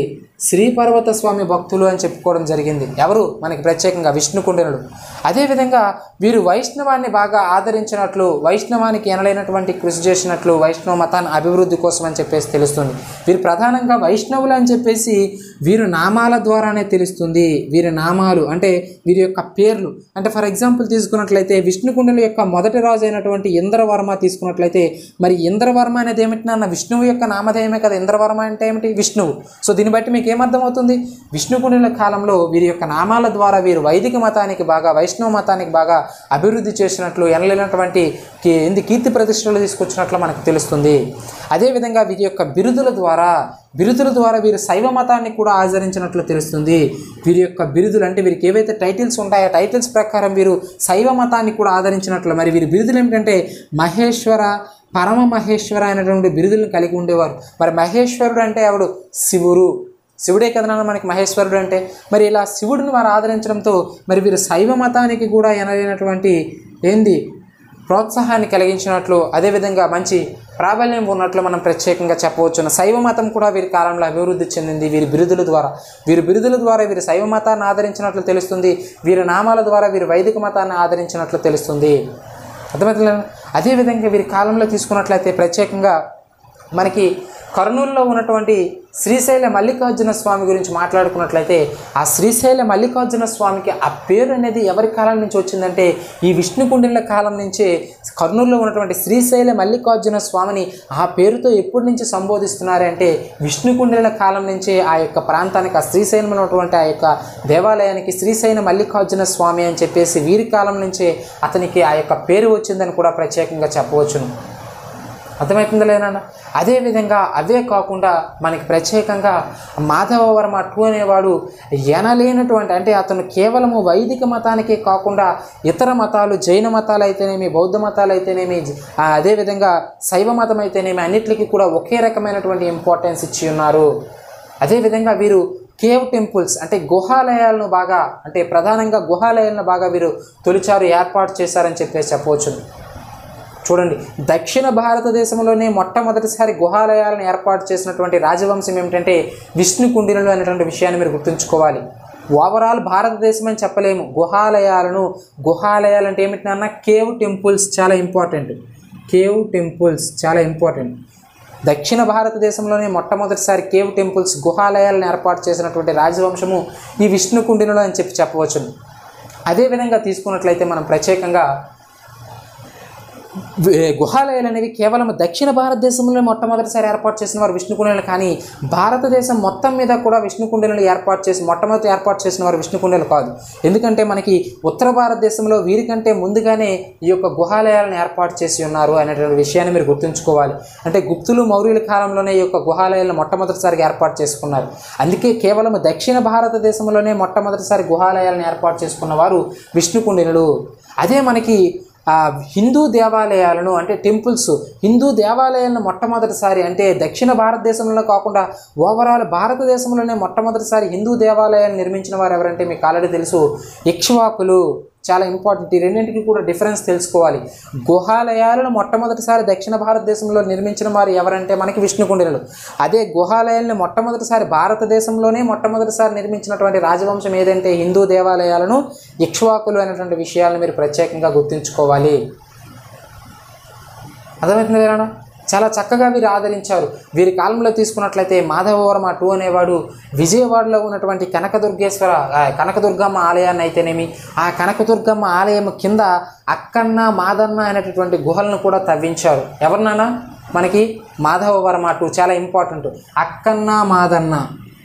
శ్రీపర్వత స్వామి భక్తులు అని చెప్పుకోవడం జరిగింది ఎవరు మనకి ప్రత్యేకంగా విష్ణుకుండినుడు అదేవిధంగా వీరు వైష్ణవాన్ని బాగా ఆదరించినట్లు వైష్ణవానికి ఎనలేనటువంటి కృషి చేసినట్లు వైష్ణవ మతాన్ని అభివృద్ధి కోసం అని చెప్పేసి తెలుస్తుంది వీరు ప్రధానంగా వైష్ణవులు అని చెప్పేసి వీరు నామాల ద్వారానే తెలుస్తుంది వీరి నామాలు అంటే వీరి యొక్క పేర్లు అంటే ఫర్ ఎగ్జాంపుల్ తీసుకున్నట్లయితే విష్ణుకుండుల యొక్క మొదటి రాజు అయినటువంటి ఇంద్రవర్మ తీసుకున్నట్లయితే మరి ఇంద్రవర్మ అనేది ఏమిటి నాన్న విష్ణువు యొక్క నామధేయమే కదా ఇంద్రవర్మ అంటే ఏమిటి విష్ణువు సో దీన్ని బట్టి మీకు ఏమర్థమవుతుంది విష్ణుకుండుల కాలంలో వీరి యొక్క నామాల ద్వారా వీరు వైదిక మతానికి బాగా వైష్ణవ మతానికి బాగా అభివృద్ధి చేసినట్లు ఎనలేనటువంటి కీ- ఏంది కీర్తి ప్రతిష్టలు తీసుకొచ్చినట్లు మనకు తెలుస్తుంది అదేవిధంగా వీరి యొక్క బిరుదుల ద్వారా బిరుదుల ద్వారా వీరు శైవ మతాన్ని కూడా ఆచరించినట్లు తెలుస్తుంది వీరి యొక్క బిరుదులు అంటే వీరికి ఏవైతే టైటిల్స్ ఉంటాయో ఆ టైటిల్స్ ప్రకారం వీరు శైవ మతాన్ని కూడా ఆదరించినట్లు మరి వీరి బిరుదులు ఏమిటంటే మహేశ్వర పరమ మహేశ్వర అనేటువంటి బిరుదులను కలిగి ఉండేవారు మరి మహేశ్వరుడు అంటే ఆవిడు శివుడు శివుడే కదా నాన్న మనకి మహేశ్వరుడు అంటే మరి ఇలా శివుడిని వారు ఆదరించడంతో మరి వీరు శైవ మతానికి కూడా ఎనలేనటువంటి ఏంది ప్రోత్సాహాన్ని కలిగించినట్లు అదేవిధంగా మంచి ప్రాబల్యం ఉన్నట్లు మనం ప్రత్యేకంగా చెప్పవచ్చును శైవ మతం కూడా వీరి కాలంలో అభివృద్ధి చెందింది వీరి బిరుదుల ద్వారా వీరి బిరుదుల ద్వారా వీరి శైవ మతాన్ని ఆదరించినట్లు తెలుస్తుంది వీరి నామాల ద్వారా వీరి వైదిక మతాన్ని ఆదరించినట్లు తెలుస్తుంది అర్థమవుతుందా అదేవిధంగా వీరి కాలంలో తీసుకున్నట్లయితే ప్రత్యేకంగా మనకి కర్నూలులో ఉన్నటువంటి శ్రీశైల మల్లికార్జున స్వామి గురించి మాట్లాడుకున్నట్లయితే ఆ శ్రీశైల మల్లికార్జున స్వామికి ఆ పేరు అనేది ఎవరి కాలం నుంచి వచ్చిందంటే ఈ విష్ణుకుండిల కాలం నుంచే కర్నూలులో ఉన్నటువంటి శ్రీశైల మల్లికార్జున స్వామిని ఆ పేరుతో ఎప్పటి నుంచి సంబోధిస్తున్నారంటే విష్ణుకుండిల కాలం నుంచే ఆ యొక్క ప్రాంతానికి ఆ శ్రీశైలంలో ఉన్నటువంటి ఆ యొక్క దేవాలయానికి శ్రీశైల మల్లికార్జున స్వామి అని చెప్పేసి వీరి కాలం నుంచే అతనికి ఆ యొక్క పేరు వచ్చిందని కూడా ప్రత్యేకంగా చెప్పవచ్చును అర్థమవుతుందా లేదన్న అదేవిధంగా అవే కాకుండా మనకి ప్రత్యేకంగా మాధవవర్మ టూ అనేవాడు ఎనలేనటువంటి అంటే అతను కేవలము వైదిక మతానికే కాకుండా ఇతర మతాలు జైన మతాలు అయితేనేమి బౌద్ధ మతాలు అయితేనేమి ఆ, అదేవిధంగా శైవ మతం అయితేనేమి అన్నిటికీ కూడా ఒకే రకమైనటువంటి ఇంపార్టెన్స్ ఇచ్చి ఉన్నారు అదేవిధంగా వీరు కేవ్ టెంపుల్స్ అంటే గుహాలయాలను బాగా అంటే ప్రధానంగా గుహాలయాలను బాగా వీరు తొలిచారు ఏర్పాటు చేశారని చెప్పేసి చెప్పవచ్చు చూడండి దక్షిణ భారతదేశంలోనే మొట్టమొదటిసారి గుహాలయాలను ఏర్పాటు చేసినటువంటి రాజవంశం ఏమిటంటే విష్ణు కుండినులు అనేటువంటి విషయాన్ని మీరు గుర్తుంచుకోవాలి ఓవరాల్ భారతదేశం అని చెప్పలేము గుహాలయాలను గుహాలయాలు అంటే ఏమిటి నాన్న కేవ్ టెంపుల్స్ చాలా ఇంపార్టెంట్ కేవ్ టెంపుల్స్ చాలా ఇంపార్టెంట్ దక్షిణ భారతదేశంలోనే మొట్టమొదటిసారి కేవ్ టెంపుల్స్ గుహాలయాలను ఏర్పాటు చేసినటువంటి రాజవంశము ఈ విష్ణు కుండినులు అని చెప్పి చెప్పవచ్చును అదేవిధంగా తీసుకున్నట్లయితే మనం ప్రత్యేకంగా వి- గుహాలయాలు అనేవి కేవలం దక్షిణ భారతదేశంలో మొట్టమొదటిసారి ఏర్పాటు చేసిన వారు విష్ణుకుండలు కానీ భారతదేశం మొత్తం మీద కూడా విష్ణుకుండలను ఏర్పాటు చేసి మొట్టమొదటి ఏర్పాటు చేసిన వారు విష్ణుకుండలు కాదు ఎందుకంటే మనకి ఉత్తర భారతదేశంలో వీరికంటే ముందుగానే ఈ యొక్క గుహాలయాలను ఏర్పాటు చేసి ఉన్నారు అనేటువంటి విషయాన్ని మీరు గుర్తుంచుకోవాలి అంటే గుప్తులు మౌర్యుల కాలంలోనే ఈ యొక్క గుహాలయాలను మొట్టమొదటిసారిగా ఏర్పాటు చేసుకున్నారు అందుకే కేవలం దక్షిణ భారతదేశంలోనే మొట్టమొదటిసారి గుహాలయాలను ఏర్పాటు చేసుకున్న వారు విష్ణుకుండినులు అదే మనకి ఆ హిందూ దేవాలయాలను అంటే టెంపుల్స్ హిందూ దేవాలయాలను మొట్టమొదటిసారి అంటే దక్షిణ భారతదేశంలో కాకుండా ఓవరాల్ భారతదేశంలోనే మొట్టమొదటిసారి హిందూ దేవాలయాన్ని నిర్మించిన వారు ఎవరంటే మీకు ఆల్రెడీ తెలుసు ఇక్ష్వాకులు చాలా ఇంపార్టెంట్ ఈ రెండింటికి కూడా డిఫరెన్స్ తెలుసుకోవాలి గుహాలయాలను మొట్టమొదటిసారి దక్షిణ భారతదేశంలో నిర్మించిన వారు ఎవరంటే మనకి విష్ణుకుండినులు అదే గుహాలయాలను మొట్టమొదటిసారి భారతదేశంలోనే మొట్టమొదటిసారి నిర్మించినటువంటి రాజవంశం ఏదంటే హిందూ దేవాలయాలను ఇక్ష్వాకులు అనేటువంటి విషయాలను మీరు ప్రత్యేకంగా గుర్తుంచుకోవాలి అర్థమవుతుంది వీరన్న చాలా చక్కగా వీరు ఆదరించారు వీరి కాలంలో తీసుకున్నట్లయితే మాధవవర్మ టూ అనేవాడు విజయవాడలో ఉన్నటువంటి కనకదుర్గేశ్వర ఆ, కనకదుర్గమ్మ ఆలయాన్ని అయితేనేమి ఆ కనకదుర్గమ్మ ఆలయం కింద అక్కన్న మాదన్న అనేటటువంటి గుహలను కూడా తవ్వించారు ఎవరినానా మనకి మాధవవర్మ టూ చాలా ఇంపార్టెంట్ అక్కన్న మాదన్న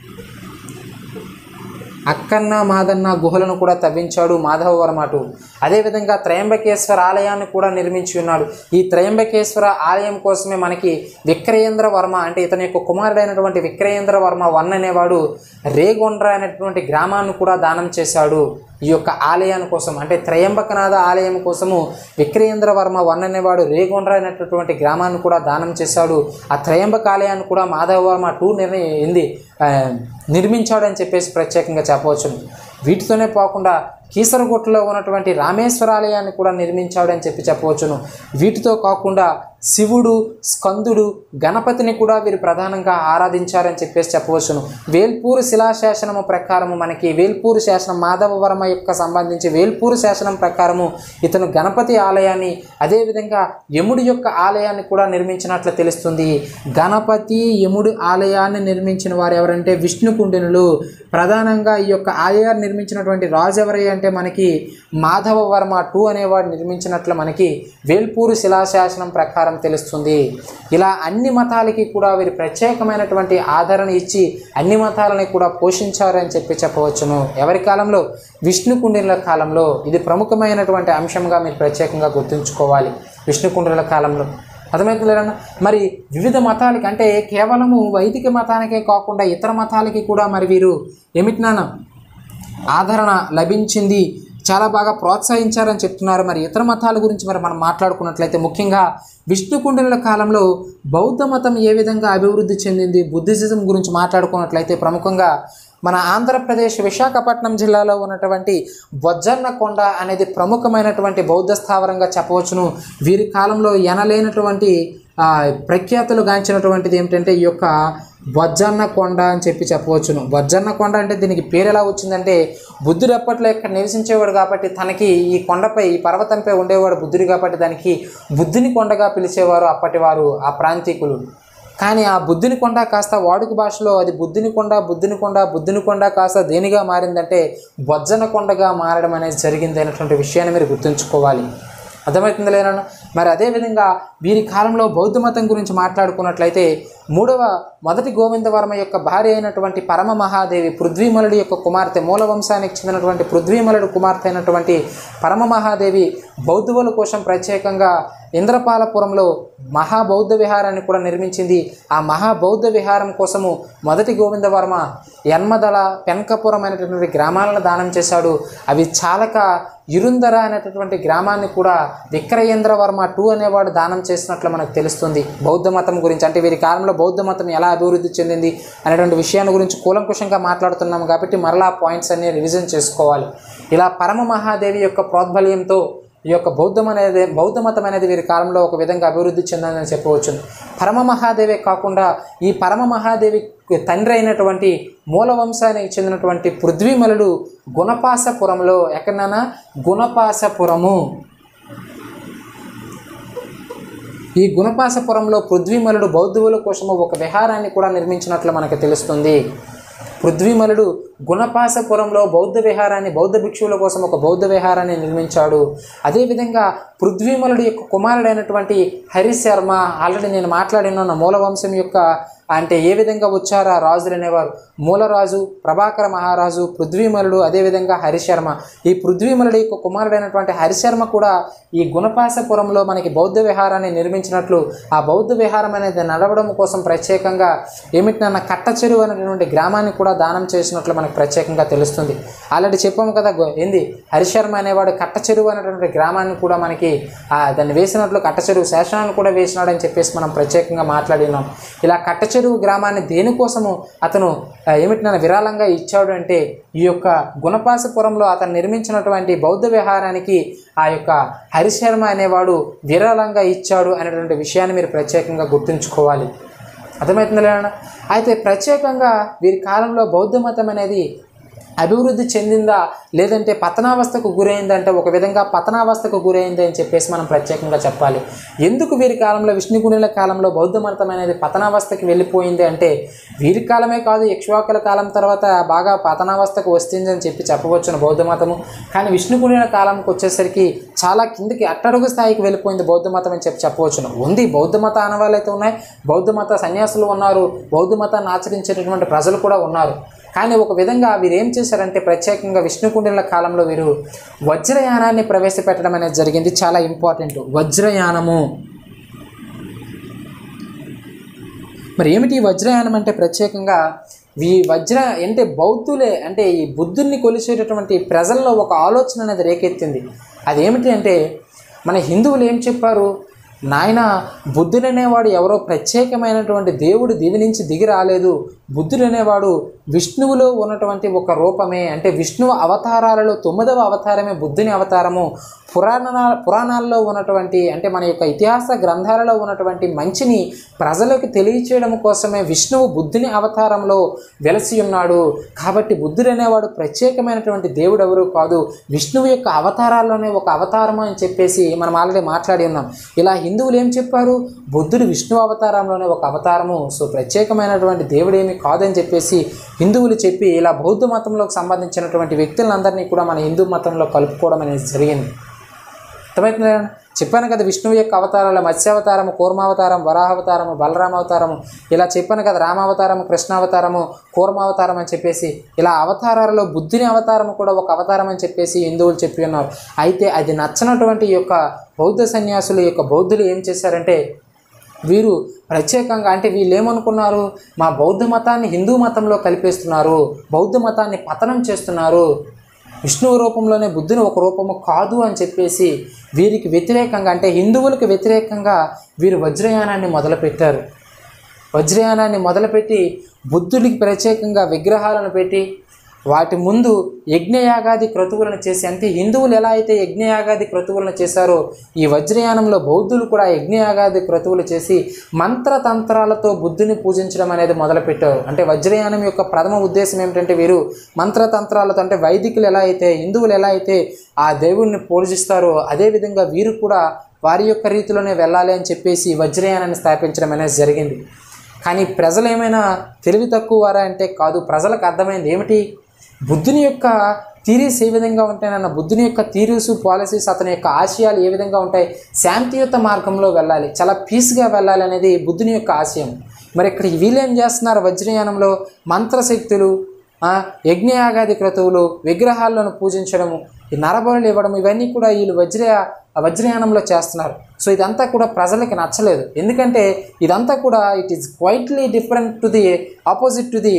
అక్కన్న మాదన్న గుహలను కూడా తవ్వించాడు మాధవవర్మ అటు అదేవిధంగా త్రయంబకేశ్వర ఆలయాన్ని కూడా నిర్మించి ఉన్నాడు ఈ త్రయంబకేశ్వర ఆలయం కోసమే మనకి విక్రయేంద్ర వర్మ అంటే ఇతని యొక్క కుమారుడైనటువంటి విక్రయేంద్ర వర్మ వన్ అనేవాడు రేగొండ్ర అనేటువంటి గ్రామాన్ని కూడా దానం చేశాడు ఈ యొక్క ఆలయాన్ని కోసం అంటే త్రయంబకనాథ ఆలయం కోసము విక్రయేంద్ర వర్మ వన్ అనేవాడు రేగొండ్ర అనేటటువంటి గ్రామాన్ని కూడా దానం చేశాడు ఆ త్రయంబక ఆలయాన్ని కూడా మాధవ వర్మ టూ నిర్ణయం ఏంది ఆ, నిర్మించాడని చెప్పేసి ప్రత్యేకంగా చెప్పవచ్చు వీటితోనే పోకుండా కీసరగుట్టలో ఉన్నటువంటి రామేశ్వర ఆలయాన్ని కూడా నిర్మించాడని చెప్పి చెప్పవచ్చును వీటితో కాకుండా శివుడు స్కందుడు గణపతిని కూడా వీరు ప్రధానంగా ఆరాధించారని చెప్పేసి చెప్పవచ్చును వేల్పూరు శిలాశాసనము ప్రకారము మనకి వేల్పూరు శాసనం మాధవవర్మ యొక్క సంబంధించి వేల్పూరు శాసనం ప్రకారము ఇతను గణపతి ఆలయాన్ని అదేవిధంగా యముడి యొక్క ఆలయాన్ని కూడా నిర్మించినట్లు తెలుస్తుంది గణపతి యముడి ఆలయాన్ని నిర్మించిన వారు ఎవరంటే విష్ణుకుండినులు ప్రధానంగా ఈ యొక్క ఆలయాన్ని నిర్మించినటువంటి రాజు ఎవరై అంటే మనకి మాధవవర్మ టూ అనేవాడు నిర్మించినట్లు మనకి వేల్పూరు శిలాశాసనం ప్రకారం తెలుస్తుంది ఇలా అన్ని మతాలకి కూడా వీరు ప్రత్యేకమైనటువంటి ఆదరణ ఇచ్చి అన్ని మతాలని కూడా పోషించారని చెప్పి చెప్పవచ్చును ఎవరి కాలంలో విష్ణుకుండినుల కాలంలో ఇది ప్రముఖమైనటువంటి అంశంగా మీరు ప్రత్యేకంగా గుర్తుంచుకోవాలి విష్ణుకుండినుల కాలంలో అర్థమవుతుందా మరి వివిధ మతాలకి అంటే కేవలము వైదిక మతానికే కాకుండా ఇతర మతాలకి కూడా మరి వీరు ఏమిటి నాన్న ఆదరణ లభించింది చాలా బాగా ప్రోత్సహించారని చెప్తున్నారు మరి ఇతర మతాల గురించి మరి మనం మాట్లాడుకున్నట్లయితే ముఖ్యంగా విష్ణుకుండినుల కాలంలో బౌద్ధ మతం ఏ విధంగా అభివృద్ధి చెందింది బుద్ధిజం గురించి మాట్లాడుకున్నట్లయితే ప్రముఖంగా మన ఆంధ్రప్రదేశ్ విశాఖపట్నం జిల్లాలో ఉన్నటువంటి బొజ్జన్న కొండ అనేది ప్రముఖమైనటువంటి బౌద్ధ స్థావరంగా చెప్పవచ్చును వీరి కాలంలో ఎనలేనటువంటి ఆ, ప్రఖ్యాతులు గాంచినటువంటిది ఏమిటంటే ఈ యొక్క బొజ్జన్న కొండ అని చెప్పి చెప్పవచ్చును బొజ్జన్న కొండ అంటే దీనికి పేరు ఎలా వచ్చిందంటే బుద్ధుడు అప్పట్లో ఇక్కడ నివసించేవాడు కాబట్టి తనకి ఈ కొండపై ఈ పర్వతంపై ఉండేవాడు బుద్ధుడు కాబట్టి దానికి బుద్ధుని కొండగా పిలిచేవారు అప్పటి వారు ఆ ప్రాంతీకులు కానీ ఆ బుద్ధుని కొండ కాస్త వాడుక భాషలో అది బుద్ధుని కొండ బుద్ధుని కొండ బుద్ధుని కొండ కాస్త దేనిగా మారిందంటే బొజ్జన కొండగా మారడం అనేది జరిగింది అనేటువంటి విషయాన్ని మీరు గుర్తుంచుకోవాలి అర్థమవుతుంది లేనా మరి అదేవిధంగా వీరి కాలంలో బౌద్ధ మతం గురించి మాట్లాడుకున్నట్లయితే మూడవ మొదటి గోవిందవర్మ యొక్క భార్య అయినటువంటి పరమ మహాదేవి పృథ్వీమలుడి యొక్క కుమార్తె మూల వంశానికి చెందినటువంటి పృథ్వీమలుడు కుమార్తె అయినటువంటి పరమ మహాదేవి బౌద్ధువుల కోసం ప్రత్యేకంగా ఇంద్రపాలపురంలో మహాబౌద్ధ విహారాన్ని కూడా నిర్మించింది ఆ మహాబౌద్ధ విహారం కోసము మొదటి గోవిందవర్మ యన్మదల పెన్కపురం అనేటటువంటి గ్రామాలను దానం చేశాడు అవి చాలక ఇరుందర అనేటటువంటి గ్రామాన్ని కూడా విక్రయేంద్రవర్మ టూ అనేవాడు దానం చేసినట్లు మనకు తెలుస్తుంది బౌద్ధ మతం గురించి అంటే వీరి కాలంలో బౌద్ధ మతం ఎలా అభివృద్ధి చెందింది అనేటువంటి విషయాన్ని గురించి కూలంకుషంగా మాట్లాడుతున్నాం కాబట్టి మరలా పాయింట్స్ అన్ని రివిజన్ చేసుకోవాలి ఇలా పరమ మహాదేవి యొక్క ప్రోద్బల్యంతో ఈ యొక్క బౌద్ధం అనేది బౌద్ధ మతం అనేది వీరి కాలంలో ఒక విధంగా అభివృద్ధి చెందిందని చెప్పవచ్చు పరమ మహాదేవే కాకుండా ఈ పరమ మహాదేవి తండ్రి అయినటువంటి మూల వంశానికి చెందినటువంటి పృథ్వీమలుడు గుణపాసపురంలో ఎక్కడైనా గుణపాసపురము ఈ గుణపాసపురంలో పృథ్వీమలుడు బౌద్ధువుల కోసము ఒక విహారాన్ని కూడా నిర్మించినట్లు మనకు తెలుస్తుంది పృథ్వీమలుడు గుణపాసపురంలో బౌద్ధ విహారాన్ని బౌద్ధ భిక్షువుల కోసం ఒక బౌద్ధ విహారాన్ని నిర్మించాడు అదేవిధంగా పృథ్వీమలుడు యొక్క కుమారుడైనటువంటి హరిశర్మ ఆల్రెడీ నేను మాట్లాడిన మూలవంశం యొక్క అంటే ఏ విధంగా వచ్చారా రాజులు అనేవారు మూలరాజు ప్రభాకర మహారాజు పృథ్వీమలుడు అదేవిధంగా హరిశర్మ ఈ పృథ్వీమలుడు యొక్క కుమారుడైనటువంటి హరిశర్మ కూడా ఈ గుణపాసపురంలో మనకి బౌద్ధ విహారాన్ని నిర్మించినట్లు ఆ బౌద్ధ విహారం అనేది నడవడం కోసం ప్రత్యేకంగా ఏమిటి నన్న కట్ట చెరువు అనేటువంటి గ్రామాన్ని కూడా దానం చేసినట్లు మనకు ప్రత్యేకంగా తెలుస్తుంది ఆల్రెడీ చెప్పాము కదా గో- ఏంది హరిశర్మ అనేవాడు కట్ట చెరువు అనేటువంటి గ్రామాన్ని కూడా మనకి ఆ దాన్ని వేసినట్లు కట్ట చెరువు శాసనాన్ని కూడా వేసినాడని చెప్పేసి మనం ప్రత్యేకంగా మాట్లాడినాం ఇలా కట్ట చెరువు గ్రామాన్ని దేనికోసము అతను ఆ, ఏమిటి నన్ను విరాళంగా ఇచ్చాడు అంటే ఈ యొక్క గుణపాసపురంలో అతను నిర్మించినటువంటి బౌద్ధ విహారానికి ఆ యొక్క హరిశర్మ అనేవాడు విరాళంగా ఇచ్చాడు అనేటువంటి విషయాన్ని మీరు ప్రత్యేకంగా గుర్తుంచుకోవాలి అర్థమవుతుంది లేనా అయితే ప్రత్యేకంగా వీరి కాలంలో బౌద్ధ మతం అనేది అభివృద్ధి చెందిందా లేదంటే పతనావస్థకు గురైందంటే ఒక విధంగా పతనావస్థకు గురైంది అని చెప్పేసి మనం ప్రత్యేకంగా చెప్పాలి ఎందుకు వీరి కాలంలో విష్ణుగుణుల కాలంలో బౌద్ధ మతం అనేది పతనావస్థకి వెళ్ళిపోయింది అంటే వీరి కాలమే కాదు యక్ష్వాకుల కాలం తర్వాత బాగా పతనావస్థకు వస్తుంది అని చెప్పి చెప్పవచ్చును బౌద్ధ మతము కానీ విష్ణుగుణుల కాలంకి వచ్చేసరికి చాలా కిందికి అట్టడుగు స్థాయికి వెళ్ళిపోయింది బౌద్ధ మతం అని చెప్పి చెప్పవచ్చును ఉంది బౌద్ధ మత ఆనవాళ్ళు అయితే ఉన్నాయి బౌద్ధ మత సన్యాసులు ఉన్నారు బౌద్ధ మతాన్ని ఆచరించేటటువంటి ప్రజలు కూడా ఉన్నారు కానీ ఒక విధంగా వీరు ఏం చేశారంటే ప్రత్యేకంగా విష్ణుకుండిల కాలంలో వీరు వజ్రయానాన్ని ప్రవేశపెట్టడం అనేది జరిగింది చాలా ఇంపార్టెంట్ వజ్రయానము మరి ఏమిటి ఈ వజ్రయానం అంటే ప్రత్యేకంగా ఈ వజ్ర అంటే బౌద్ధులే అంటే ఈ బుద్ధుల్ని కొలిచేటటువంటి ప్రజల్లో ఒక ఆలోచన అనేది రేకెత్తింది అదేమిటి అంటే మన హిందువులు ఏం చెప్పారు నాయన బుద్ధుడు అనేవాడు ఎవరో ప్రత్యేకమైనటువంటి దేవుడు దివి నుంచి దిగి రాలేదు బుద్ధుడు అనేవాడు విష్ణువులో ఉన్నటువంటి ఒక రూపమే అంటే విష్ణువు అవతారాలలో తొమ్మిదవ అవతారమే బుద్ధుని అవతారము పురాణ పురాణాల్లో ఉన్నటువంటి అంటే మన యొక్క ఇతిహాస గ్రంథాలలో ఉన్నటువంటి మంచిని ప్రజలకు తెలియచేయడం కోసమే విష్ణువు బుద్ధుని అవతారంలో వెలసి ఉన్నాడు కాబట్టి బుద్ధుడు అనేవాడు ప్రత్యేకమైనటువంటి దేవుడు ఎవరు కాదు విష్ణువు యొక్క అవతారాల్లోనే ఒక అవతారము అని చెప్పేసి మనం ఆల్రెడీ మాట్లాడి ఉన్నాం ఇలా హిందువులు ఏం చెప్పారు బుద్ధుడు విష్ణు అవతారంలోనే ఒక అవతారము సో ప్రత్యేకమైనటువంటి దేవుడు ఏమి కాదని చెప్పేసి హిందువులు చెప్పి ఇలా బౌద్ధ మతంలోకి సంబంధించినటువంటి వ్యక్తులందరినీ కూడా మన హిందూ మతంలో కలుపుకోవడం అనేది జరిగింది అర్థమవుతుందా చెప్పాను కదా విష్ణువు యొక్క అవతారాలు మత్స్యావతారము కూర్మావతారం వరాహావతారము బలరామ అవతారము ఇలా చెప్పాను కదా రామావతారము కృష్ణావతారము కూర్మావతారం అని చెప్పేసి ఇలా అవతారాలలో బుద్ధుని అవతారము కూడా ఒక అవతారం అని చెప్పేసి హిందువులు చెప్పి ఉన్నారు అయితే అది నచ్చనటువంటి ఈ యొక్క బౌద్ధ సన్యాసులు ఈ యొక్క బౌద్ధులు ఏం చేశారంటే వీరు ప్రత్యేకంగా అంటే వీళ్ళు ఏమనుకున్నారు మా బౌద్ధ మతాన్ని హిందూ మతంలో కలిపేస్తున్నారు బౌద్ధ మతాన్ని పతనం చేస్తున్నారు విష్ణువు రూపంలోనే బుద్ధుని ఒక రూపము కాదు అని చెప్పేసి వీరికి వ్యతిరేకంగా అంటే హిందువులకు వ్యతిరేకంగా వీరు వజ్రయానాన్ని మొదలుపెట్టారు వజ్రయానాన్ని మొదలుపెట్టి బుద్ధుడికి ప్రత్యేకంగా విగ్రహాలను పెట్టి వాటి ముందు యజ్ఞయాగాది క్రతువులను చేసి అంటే హిందువులు ఎలా అయితే యజ్ఞయాగాది క్రతువులను చేశారో ఈ వజ్రయానంలో బౌద్ధులు కూడా యజ్ఞయాగాది క్రతువులు చేసి మంత్రతంత్రాలతో బుద్ధుని పూజించడం అనేది మొదలుపెట్టారు అంటే వజ్రయానం యొక్క ప్రథమ ఉద్దేశం ఏమిటంటే వీరు మంత్రతంత్రాలతో అంటే వైదికులు ఎలా అయితే హిందువులు ఎలా అయితే ఆ దేవుణ్ణి పూజిస్తారో అదేవిధంగా వీరు కూడా వారి యొక్క రీతిలోనే వెళ్ళాలి అని చెప్పేసి వజ్రయానాన్ని స్థాపించడం అనేది జరిగింది కానీ ప్రజలు ఏమైనా తెలివి తక్కువ వారా అంటే కాదు ప్రజలకు అర్థమైంది ఏమిటి బుద్ధుని యొక్క థీరీస్ ఏ విధంగా ఉంటాయన్న బుద్ధుని యొక్క థీరీస్ పాలసీస్ అతని యొక్క ఆశయాలు ఏ విధంగా ఉంటాయి శాంతియుత మార్గంలో వెళ్ళాలి చాలా పీస్గా వెళ్ళాలి అనేది బుద్ధుని యొక్క ఆశయం మరి ఇక్కడ వీళ్ళు ఏం చేస్తున్నారు వజ్రయానంలో మంత్రశక్తులు ఆ, యజ్ఞయాగాది క్రతువులు విగ్రహాలను పూజించడము ఈ నరబలులు ఇవ్వడం ఇవన్నీ కూడా వీళ్ళు వజ్ర వజ్రయానంలో చేస్తున్నారు సో ఇదంతా కూడా ప్రజలకి నచ్చలేదు ఎందుకంటే ఇదంతా కూడా it is quietly different to the opposite to the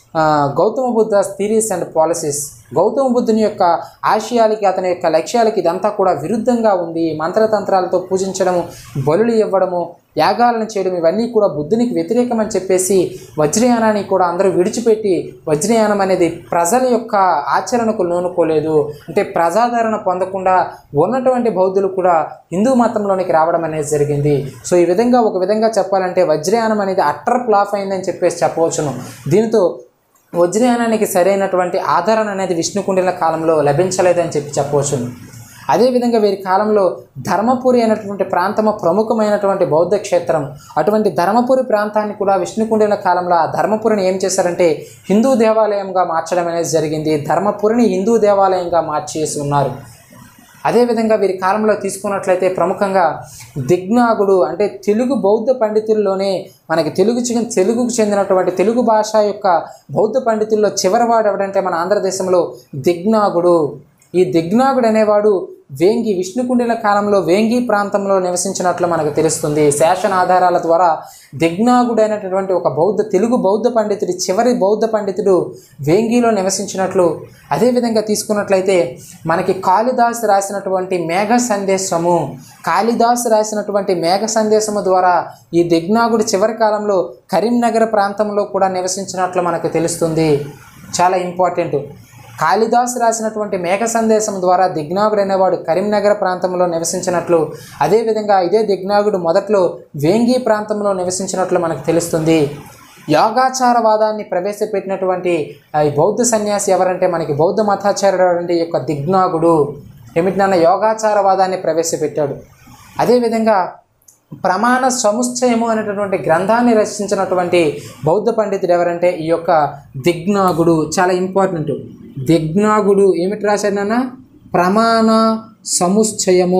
Gautama Buddha theories and policies Gautama బుద్ధుని యొక్క ఆశయాలకి అతని యొక్క లక్ష్యాలకి ఇదంతా కూడా విరుద్ధంగా ఉంది మంత్రతంత్రాలతో పూజించడము బలులు ఇవ్వడము యాగాలను చేయడం ఇవన్నీ కూడా బుద్ధునికి వ్యతిరేకం అని చెప్పేసి వజ్రయానాన్ని కూడా అందరూ విడిచిపెట్టి వజ్రయానం అనేది ప్రజల యొక్క ఆచరణకు లోనుకోలేదు అంటే ప్రజాదరణ పొందకుండా ఉన్నటువంటి బౌద్ధులు కూడా హిందూ మతంలోనికి రావడం అనేది జరిగింది సో ఈ విధంగా ఒక విధంగా చెప్పాలంటే వజ్రయానం అనేది అట్టర్ ఫ్లాప్ అయిందని చెప్పేసి చెప్పవచ్చును దీనితో వజ్రయానానికి సరైనటువంటి ఆదరణ అనేది విష్ణుకుండిల కాలంలో లభించలేదని చెప్పి చెప్పవచ్చును అదేవిధంగా వీరి కాలంలో ధర్మపురి అనేటువంటి ప్రాంతము ప్రముఖమైనటువంటి బౌద్ధ క్షేత్రం అటువంటి ధర్మపురి ప్రాంతాన్ని కూడా విష్ణుకుండిల కాలంలో ఆ ధర్మపురిని ఏం చేశారంటే హిందూ దేవాలయంగా మార్చడం అనేది జరిగింది ధర్మపురిని హిందూ దేవాలయంగా మార్చేసి ఉన్నారు అదేవిధంగా వీరి కాలంలో తీసుకున్నట్లయితే ప్రముఖంగా దిగ్నాగుడు అంటే తెలుగు బౌద్ధ పండితుల్లోనే మనకి తెలుగు చి- తెలుగుకు చెందినటువంటి తెలుగు భాష యొక్క బౌద్ధ పండితుల్లో చివరివాడు ఎవడంటే మన ఆంధ్రదేశంలో దిగ్నాగుడు ఈ దిగ్నాగుడు అనేవాడు వేంగి విష్ణుకుండిల కాలంలో వేంగి ప్రాంతంలో నివసించినట్లు మనకు తెలుస్తుంది శాసన ఆధారాల ద్వారా దిగ్నాగుడు అయినటువంటి ఒక బౌద్ధ తెలుగు బౌద్ధ పండితుడి చివరి బౌద్ధ పండితుడు వేంగిలో నివసించినట్లు అదేవిధంగా తీసుకున్నట్లయితే మనకి కాళిదాస్ రాసినటువంటి మేఘ సందేశము కాళిదాస్ రాసినటువంటి మేఘ సందేశము ద్వారా ఈ దిగ్నాగుడు చివరి కాలంలో కరీంనగర్ ప్రాంతంలో కూడా నివసించినట్లు మనకు తెలుస్తుంది చాలా ఇంపార్టెంట్ కాళిదాస్ రాసినటువంటి మేఘ సందేశం ద్వారా దిగ్నాగుడు అనేవాడు కరీంనగర్ ప్రాంతంలో నివసించినట్లు అదేవిధంగా ఇదే దిగ్నాగుడు మొదట్లో వేంగి ప్రాంతంలో నివసించినట్లు మనకు తెలుస్తుంది యోగాచారవాదాన్ని ప్రవేశపెట్టినటువంటి ఆ, ఈ బౌద్ధ సన్యాసి ఎవరంటే మనకి బౌద్ధ మతాచార్యుడు అంటే ఈ యొక్క దిగ్నాగుడు ఏమిటి నాన్న యోగాచారవాదాన్ని ప్రవేశపెట్టాడు అదేవిధంగా ప్రమాణ సముచ్చయము అనేటటువంటి గ్రంథాన్ని రచించినటువంటి బౌద్ధ పండితుడు ఎవరంటే ఈ యొక్క దిగ్నాగుడు చాలా ఇంపార్టెంట్ దిగ్నాగుడు ఏమిటి రాశాడు నాన్న ప్రమాణ సముచ్చయము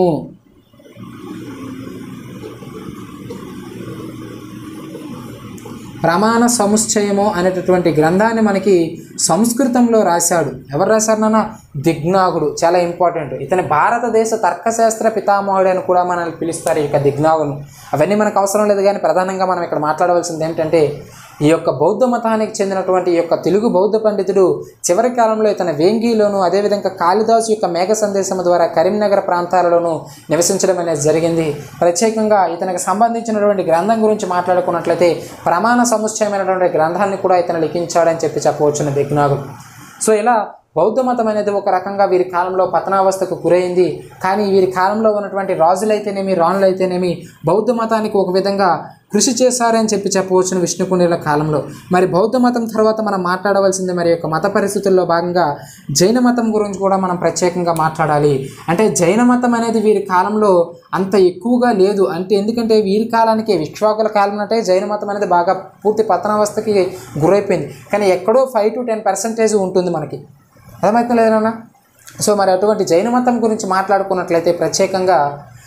ప్రమాణ సముచ్చయము అనేటటువంటి గ్రంథాన్ని మనకి సంస్కృతంలో రాశాడు ఎవరు రాశారు నాన్న దిగ్నాగుడు చాలా ఇంపార్టెంట్ ఇతని భారతదేశ తర్కశాస్త్ర పితామహుడు అని కూడా మనల్ని పిలుస్తారు ఈ యొక్క దిగ్నాగును అవన్నీ మనకు అవసరం లేదు కానీ ప్రధానంగా మనం ఇక్కడ మాట్లాడవలసింది ఏమిటంటే ఈ యొక్క బౌద్ధ మతానికి చెందినటువంటి ఈ యొక్క తెలుగు బౌద్ధ పండితుడు చివరి కాలంలో ఇతని వేంగిలోను అదేవిధంగా కాళిదాసు యొక్క మేఘ సందేశం ద్వారా కరీంనగర్ ప్రాంతాలలోనూ నివసించడం అనేది జరిగింది ప్రత్యేకంగా ఇతనికి సంబంధించినటువంటి గ్రంథం గురించి మాట్లాడుకున్నట్లయితే ప్రమాణ సముచ్చయమైనటువంటి గ్రంథాన్ని కూడా ఇతను లిఖించాడని చెప్పి చెప్పవచ్చును దిగ్నాగుడు సో ఇలా బౌద్ధ మతం అనేది ఒక రకంగా వీరి కాలంలో పతనావస్థకు గురైంది కానీ వీరి కాలంలో ఉన్నటువంటి రాజులైతేనేమి రాణులైతేనేమి బౌద్ధ మతానికి ఒక విధంగా కృషి చేశారని చెప్పి చెప్పవచ్చును విష్ణుకుండిల కాలంలో మరి బౌద్ధ మతం తర్వాత మనం మాట్లాడవలసింది మరి యొక్క మత పరిస్థితుల్లో భాగంగా జైన మతం గురించి కూడా మనం ప్రత్యేకంగా మాట్లాడాలి అంటే జైన మతం అనేది వీరి కాలంలో అంత ఎక్కువగా లేదు అంటే ఎందుకంటే వీరి కాలానికి విశ్వాకుల కాలం అంటే జైన మతం అనేది బాగా పూర్తి పతనావస్థకి గురైపోయింది కానీ ఎక్కడో ఫైవ్ టు టెన్ పర్సెంటేజ్ ఉంటుంది మనకి అర్థమవుతుంది లేదన్నా సో మరి అటువంటి జైన మతం గురించి మాట్లాడుకున్నట్లయితే ప్రత్యేకంగా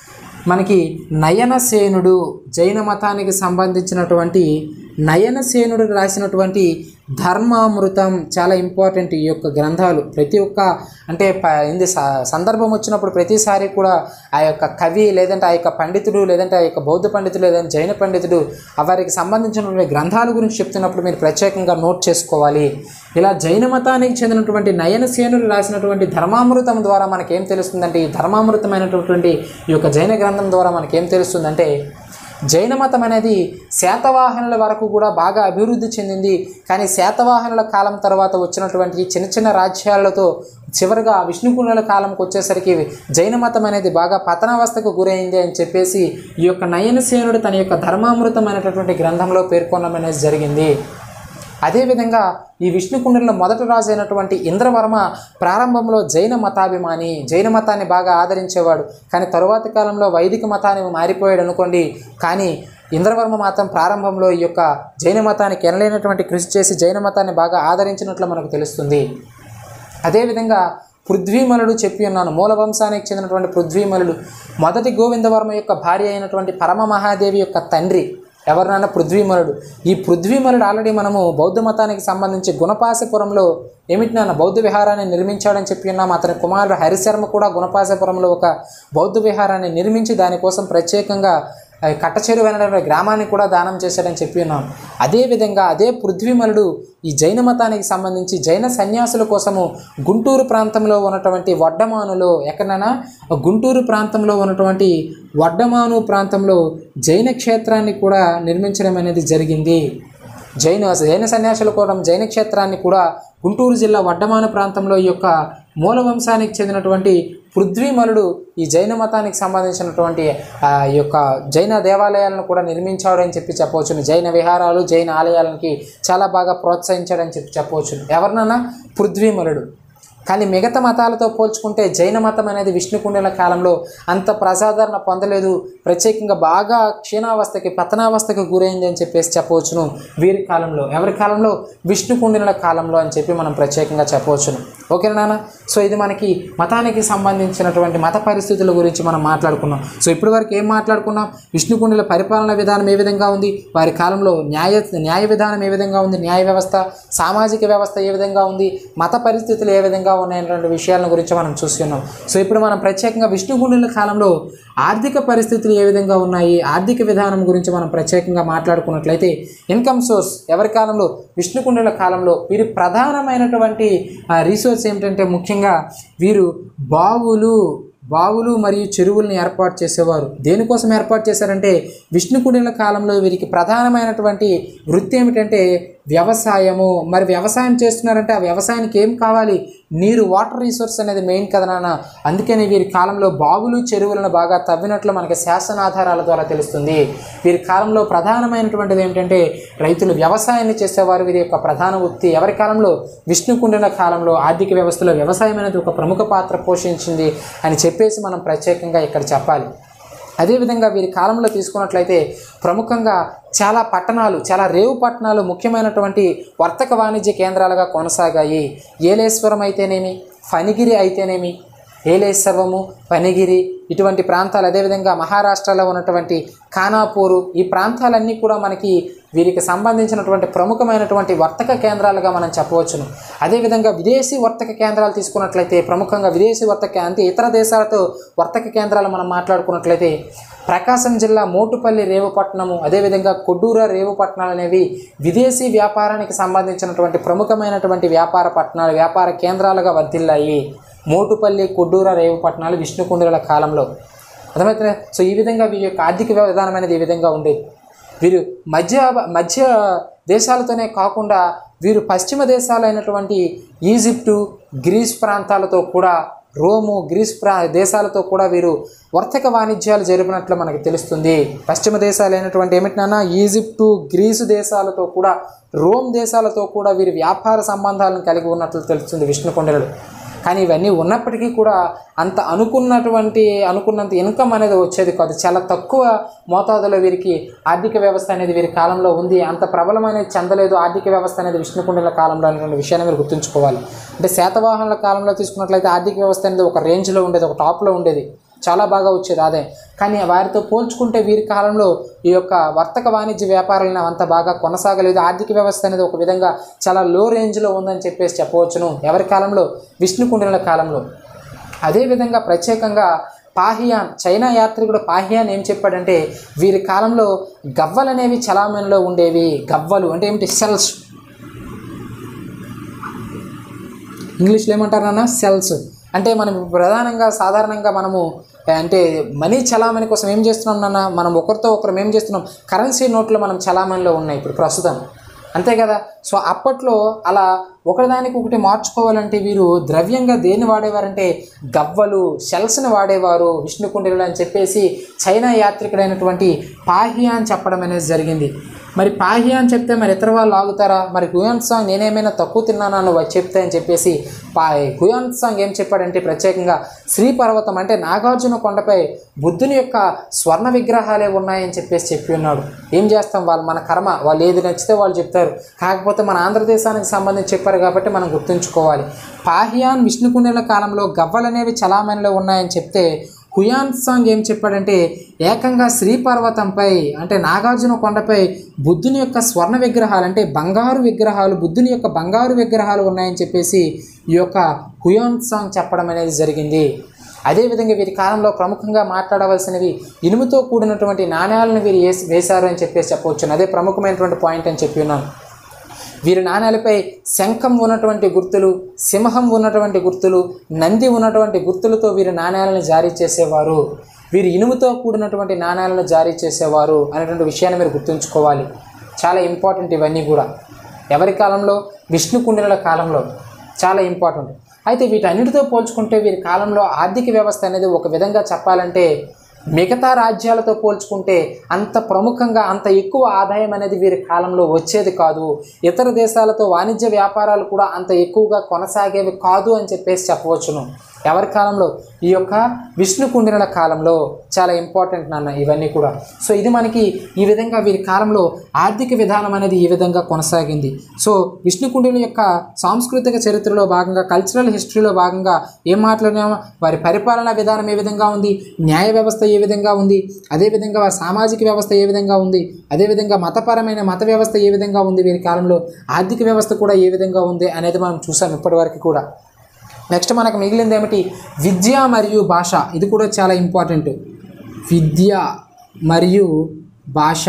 మనకి నయనసేనుడు జైన మతానికి సంబంధించినటువంటి నయనసేనుడు రాసినటువంటి ధర్మామృతం చాలా ఇంపార్టెంట్ ఈ యొక్క గ్రంథాలు ప్రతి ఒక్క అంటే ప ఏంది స- సందర్భం వచ్చినప్పుడు ప్రతిసారి కూడా ఆ యొక్క కవి లేదంటే ఆ యొక్క పండితుడు లేదంటే ఆ యొక్క బౌద్ధ పండితుడు లేదంటే జైన పండితుడు ఆ వారికి సంబంధించినటువంటి గ్రంథాల గురించి చెప్తున్నప్పుడు మీరు ప్రత్యేకంగా నోట్ చేసుకోవాలి ఇలా జైన మతానికి చెందినటువంటి నయనసేనుడు రాసినటువంటి ధర్మామృతం ద్వారా మనకేం తెలుస్తుందంటే ఈ ధర్మామృతమైనటువంటి ఈ యొక్క జైన గ్రంథం ద్వారా మనకేం తెలుస్తుందంటే జైన మతం అనేది శాతవాహనుల వరకు కూడా బాగా అభివృద్ధి చెందింది కానీ శాతవాహనుల కాలం తర్వాత వచ్చినటువంటి చిన్న చిన్న రాజ్యాలతో చివరిగా విష్ణుకుండుల కాలంకి వచ్చేసరికి జైన మతం అనేది బాగా పతనావస్థకు గురైంది అని చెప్పేసి ఈ యొక్క నయనసేనుడు తన యొక్క ధర్మామృతం అనేటటువంటి గ్రంథంలో పేర్కొనడం అనేది జరిగింది అదేవిధంగా ఈ విష్ణుకుండంలో మొదటి రాజు అయినటువంటి ఇంద్రవర్మ ప్రారంభంలో జైన మతాభిమాని జైన మతాన్ని బాగా ఆదరించేవాడు కానీ తరువాతి కాలంలో వైదిక మతాన్ని మారిపోయాడు అనుకోండి కానీ ఇంద్రవర్మ మాత్రం ప్రారంభంలో ఈ యొక్క జైన మతానికి ఎనలేనటువంటి కృషి చేసి జైన మతాన్ని బాగా ఆదరించినట్లు మనకు తెలుస్తుంది అదేవిధంగా పృథ్వీమలుడు చెప్పి ఉన్నాను మూల వంశానికి చెందినటువంటి పృథ్వీమలుడు మొదటి గోవిందవర్మ యొక్క భార్య అయినటువంటి పరమ మహాదేవి యొక్క తండ్రి ఎవరినైనా పృథ్వీమలుడు ఈ పృథ్వీమలుడు ఆల్రెడీ మనము బౌద్ధ మతానికి సంబంధించి గుణపాసపురంలో ఏమిటి నాన్న బౌద్ధ విహారాన్ని నిర్మించాడని చెప్పి ఉన్నాం అతని కుమారుడు హరిశర్మ కూడా గుణపాసపురంలో ఒక బౌద్ధ విహారాన్ని నిర్మించి దానికోసం ప్రత్యేకంగా ఆ, కట్టచెరువు అనేటువంటి గ్రామాన్ని కూడా దానం చేశాడని చెప్పి ఉన్నాం అదేవిధంగా అదే పృథ్వీమలుడు ఈ జైన మతానికి సంబంధించి జైన సన్యాసుల కోసము గుంటూరు ప్రాంతంలో ఉన్నటువంటి వడ్డమానులో ఎక్కడైనా గుంటూరు ప్రాంతంలో ఉన్నటువంటి వడ్డమాను ప్రాంతంలో జైన క్షేత్రాన్ని కూడా నిర్మించడం అనేది జరిగింది జైన జైన సన్యాసుల కోసం జైన క్షేత్రాన్ని కూడా గుంటూరు జిల్లా వడ్డమాన ప్రాంతంలో ఈ యొక్క మూల వంశానికి చెందినటువంటి పృథ్వీమలుడు ఈ జైన మతానికి సంబంధించినటువంటి ఆ ఈ యొక్క జైన దేవాలయాలను కూడా నిర్మించాడు అని చెప్పి చెప్పవచ్చును జైన విహారాలు జైన ఆలయాలకి చాలా బాగా ప్రోత్సహించాడని చెప్పి చెప్పవచ్చును ఎవరినన్నా పృథ్వీమలుడు కానీ మిగతా మతాలతో పోల్చుకుంటే జైన మతం అనేది విష్ణుకుండిల కాలంలో అంత ప్రజాదరణ పొందలేదు ప్రత్యేకంగా బాగా క్షీణావస్థకి పతనావస్థకి గురైంది అని చెప్పేసి చెప్పవచ్చును వీరి కాలంలో ఎవరి కాలంలో విష్ణుకుండిల కాలంలో అని చెప్పి మనం ప్రత్యేకంగా చెప్పవచ్చును ఓకేనా నాన్న సో ఇది మనకి మతానికి సంబంధించినటువంటి మత పరిస్థితుల గురించి మనం మాట్లాడుకున్నాం సో ఇప్పటి వరకు ఏం మాట్లాడుకున్నాం విష్ణుకుండిల పరిపాలన విధానం ఏ విధంగా ఉంది వారి కాలంలో న్యాయ న్యాయ విధానం ఏ విధంగా ఉంది న్యాయ వ్యవస్థ సామాజిక వ్యవస్థ ఏ విధంగా ఉంది మత పరిస్థితులు ఏ విధంగా ఉన్నాయనేటువంటి విషయాల గురించి మనం చూస్తున్నాం సో ఇప్పుడు మనం ప్రత్యేకంగా విష్ణుకుండిల కాలంలో ఆర్థిక పరిస్థితులు ఏ విధంగా ఉన్నాయి ఆర్థిక విధానం గురించి మనం ప్రత్యేకంగా మాట్లాడుకున్నట్లయితే ఇన్కమ్ సోర్స్ ఎవరి కాలంలో విష్ణుకుండుల కాలంలో వీరి ప్రధానమైనటువంటి రీసోర్స్ ఏమిటంటే ముఖ్యంగా వీరు బావులు బావులు మరియు చెరువులను ఏర్పాటు చేసేవారు దేనికోసం ఏర్పాటు చేశారంటే విష్ణుకుండిల కాలంలో వీరికి ప్రధానమైనటువంటి వృత్తి ఏమిటంటే వ్యవసాయము మరి వ్యవసాయం చేస్తున్నారంటే ఆ వ్యవసాయానికి ఏం కావాలి నీరు వాటర్ రిసోర్స్ అనేది మెయిన్ కదా నాన్న అందుకని వీరి కాలంలో బావులు చెరువులను బాగా తవ్వినట్లు మనకి శాసనాధారాల ద్వారా తెలుస్తుంది వీరి కాలంలో ప్రధానమైనటువంటిది ఏమిటంటే రైతులు వ్యవసాయాన్ని చేసేవారు వీరి యొక్క ప్రధాన వృత్తి ఎవరి కాలంలో విష్ణుకుండిన కాలంలో ఆర్థిక వ్యవస్థలో వ్యవసాయం అనేది ఒక ప్రముఖ పాత్ర పోషించింది అని చెప్పేసి మనం ప్రత్యేకంగా ఇక్కడ చెప్పాలి అదేవిధంగా వీరి కాలంలో తీసుకున్నట్లయితే ప్రముఖంగా చాలా పట్టణాలు చాలా రేవు పట్టణాలు ముఖ్యమైనటువంటి వర్తక వాణిజ్య కేంద్రాలుగా కొనసాగాయి ఏలేశ్వరం అయితేనేమి ఫణిగిరి అయితేనేమి ఏలేశ్వరము పనిగిరి ఇటువంటి ప్రాంతాలు అదేవిధంగా మహారాష్ట్రలో ఉన్నటువంటి ఖానాపూరు ఈ ప్రాంతాలన్నీ కూడా మనకి వీరికి సంబంధించినటువంటి ప్రముఖమైనటువంటి వర్తక కేంద్రాలుగా మనం చెప్పవచ్చును అదేవిధంగా విదేశీ వర్తక కేంద్రాలు తీసుకున్నట్లయితే ప్రముఖంగా విదేశీ వర్తక అంటే ఇతర దేశాలతో వర్తక కేంద్రాలు మనం మాట్లాడుకున్నట్లయితే ప్రకాశం జిల్లా మోటుపల్లి రేవుపట్నము అదేవిధంగా కొడ్డూర రేవుపట్నాలు అనేవి విదేశీ వ్యాపారానికి సంబంధించినటువంటి ప్రముఖమైనటువంటి వ్యాపార పట్టణాలు వ్యాపార కేంద్రాలుగా వర్ధిల్లాయి మోటుపల్లి కొడ్డూర రేవుపట్నాలు విష్ణుకుండుల కాలంలో అర్థమవుతుంది సో ఈ విధంగా వీరి యొక్క ఆర్థిక విధానం అనేది ఈ విధంగా ఉండేది వీరు మధ్య మధ్య దేశాలతోనే కాకుండా వీరు పశ్చిమ దేశాలైనటువంటి ఈజిప్టు గ్రీస్ ప్రాంతాలతో కూడా రోము గ్రీస్ ప్రా దేశాలతో కూడా వీరు వర్తక వాణిజ్యాలు జరిపినట్లు మనకు తెలుస్తుంది పశ్చిమ దేశాలైనటువంటి ఏమిటన్నా ఈజిప్టు గ్రీసు దేశాలతో కూడా రోమ్ దేశాలతో కూడా వీరు వ్యాపార సంబంధాలను కలిగి ఉన్నట్లు తెలుస్తుంది విష్ణుకొండలు కానీ ఇవన్నీ ఉన్నప్పటికీ కూడా అంత అనుకున్నటువంటి అనుకున్నంత ఇన్కమ్ అనేది వచ్చేది కాదు చాలా తక్కువ మోతాదులో వీరికి ఆర్థిక వ్యవస్థ అనేది వీరి కాలంలో ఉంది అంత ప్రబలం అనేది చెందలేదు ఆర్థిక వ్యవస్థ అనేది విష్ణుకుండుల కాలంలో అనేటువంటి విషయాన్ని మీరు గుర్తుంచుకోవాలి అంటే శాతవాహనుల కాలంలో తీసుకున్నట్లయితే ఆర్థిక వ్యవస్థ అనేది ఒక రేంజ్లో ఉండేది ఒక టాప్లో ఉండేది చాలా బాగా వచ్చేది ఆదాయం కానీ వారితో పోల్చుకుంటే వీరి కాలంలో ఈ యొక్క వర్తక వాణిజ్య వ్యాపారాలను అంత బాగా కొనసాగలేదు ఆర్థిక వ్యవస్థ అనేది ఒక విధంగా చాలా లో రేంజ్లో ఉందని చెప్పేసి చెప్పవచ్చును ఎవరి కాలంలో విష్ణుకుండుల కాలంలో అదేవిధంగా ప్రత్యేకంగా పాహియాన్ చైనా యాత్రికుడు పాహియాన్ ఏం చెప్పాడంటే వీరి కాలంలో గవ్వలు అనేవి చలామణిలో ఉండేవి గవ్వలు అంటే ఏమిటి సెల్స్ ఇంగ్లీష్లో ఏమంటారన్నా సెల్స్ అంటే మనం ప్రధానంగా సాధారణంగా మనము అంటే మనీ చలామణి కోసం ఏం చేస్తున్నాం నాన్న మనం ఒకరితో ఒకరం ఏం చేస్తున్నాం కరెన్సీ నోట్లు మనం చలామణిలో ఉన్నాయి ఇప్పుడు ప్రస్తుతం అంతే కదా సో అప్పట్లో అలా ఒకదానికి ఒకటి మార్చుకోవాలంటే వీరు ద్రవ్యంగా దేన్ని వాడేవారంటే గవ్వలు షెల్స్ని వాడేవారు విష్ణుకుండిలు అని చెప్పేసి చైనా యాత్రికుడైనటువంటి పాహియా అని చెప్పడం అనేది జరిగింది మరి పాహియా అని చెప్తే మరి ఇతర వాళ్ళు ఆగుతారా మరి హుయాన్ సాంగ్ నేనేమైనా తక్కువ తిన్నానా నువ్వు అది చెప్తే అని చెప్పేసి పా హుయాన్ సాంగ్ ఏం చెప్పాడంటే ప్రత్యేకంగా శ్రీపర్వతం అంటే నాగార్జున కొండపై బుద్ధుని యొక్క స్వర్ణ విగ్రహాలే ఉన్నాయని చెప్పేసి చెప్పి ఉన్నాడు ఏం చేస్తాం వాళ్ళు మన కర్మ వాళ్ళు ఏది నచ్చితే వాళ్ళు చెప్తారు కాకపోతే మన ఆంధ్రదేశానికి సంబంధించి చెప్పారు కాబట్టి మనం గుర్తుంచుకోవాలి పాహియాన్ విష్ణుకుండెల కాలంలో గవ్వలనేవి చలామణిలో ఉన్నాయని చెప్తే హుయాన్ సాంగ్ ఏం చెప్పాడంటే ఏకంగా శ్రీపర్వతంపై అంటే నాగార్జున కొండపై బుద్ధుని యొక్క స్వర్ణ విగ్రహాలు అంటే బంగారు విగ్రహాలు బుద్ధుని యొక్క బంగారు విగ్రహాలు ఉన్నాయని చెప్పేసి ఈ యొక్క హుయాన్ సాంగ్ చెప్పడం అనేది జరిగింది అదేవిధంగా వీరి కాలంలో ప్రముఖంగా మాట్లాడవలసినవి ఇనుముతో కూడినటువంటి నాణ్యాలను వీరు వేసి వేశారు అని చెప్పేసి చెప్పవచ్చు అదే ప్రముఖమైనటువంటి పాయింట్ అని చెప్పి ఉన్నాను వీరి నాణ్యాలపై శంఖం ఉన్నటువంటి గుర్తులు సింహం ఉన్నటువంటి గుర్తులు నంది ఉన్నటువంటి గుర్తులతో వీరి నాణ్యాలను జారీ చేసేవారు వీరు ఇనుముతో కూడినటువంటి నాణ్యాలను జారీ చేసేవారు అనేటువంటి విషయాన్ని మీరు గుర్తుంచుకోవాలి చాలా ఇంపార్టెంట్ ఇవన్నీ కూడా ఎవరి కాలంలో విష్ణుకుండినుల కాలంలో చాలా ఇంపార్టెంట్ అయితే వీటన్నిటితో పోల్చుకుంటే వీరి కాలంలో ఆర్థిక వ్యవస్థ అనేది ఒక విధంగా చెప్పాలంటే మిగతా రాజ్యాలతో పోల్చుకుంటే అంత ప్రముఖంగా అంత ఎక్కువ ఆదాయం అనేది వీరి కాలంలో వచ్చేది కాదు ఇతర దేశాలతో వాణిజ్య వ్యాపారాలు కూడా అంత ఎక్కువగా కొనసాగేవి కాదు అని చెప్పేసి చెప్పవచ్చును ఎవరి కాలంలో ఈ యొక్క విష్ణుకుండినుల కాలంలో చాలా ఇంపార్టెంట్ నాన్న ఇవన్నీ కూడా సో ఇది మనకి ఈ విధంగా వీరి కాలంలో ఆర్థిక విధానం అనేది ఈ విధంగా కొనసాగింది సో విష్ణుకుండినుల యొక్క సాంస్కృతిక చరిత్రలో భాగంగా కల్చరల్ హిస్టరీలో భాగంగా ఏం మాట్లాడినామో వారి పరిపాలనా విధానం ఏ విధంగా ఉంది న్యాయ వ్యవస్థ ఏ విధంగా ఉంది అదేవిధంగా వారి సామాజిక వ్యవస్థ ఏ విధంగా ఉంది అదేవిధంగా మతపరమైన మత వ్యవస్థ ఏ విధంగా ఉంది వీరి కాలంలో ఆర్థిక వ్యవస్థ కూడా ఏ విధంగా ఉంది అనేది మనం చూసాం ఇప్పటివరకు కూడా నెక్స్ట్ మనకు మిగిలింది ఏమిటి విద్య మరియు భాష ఇది కూడా చాలా ఇంపార్టెంట్ విద్య మరియు భాష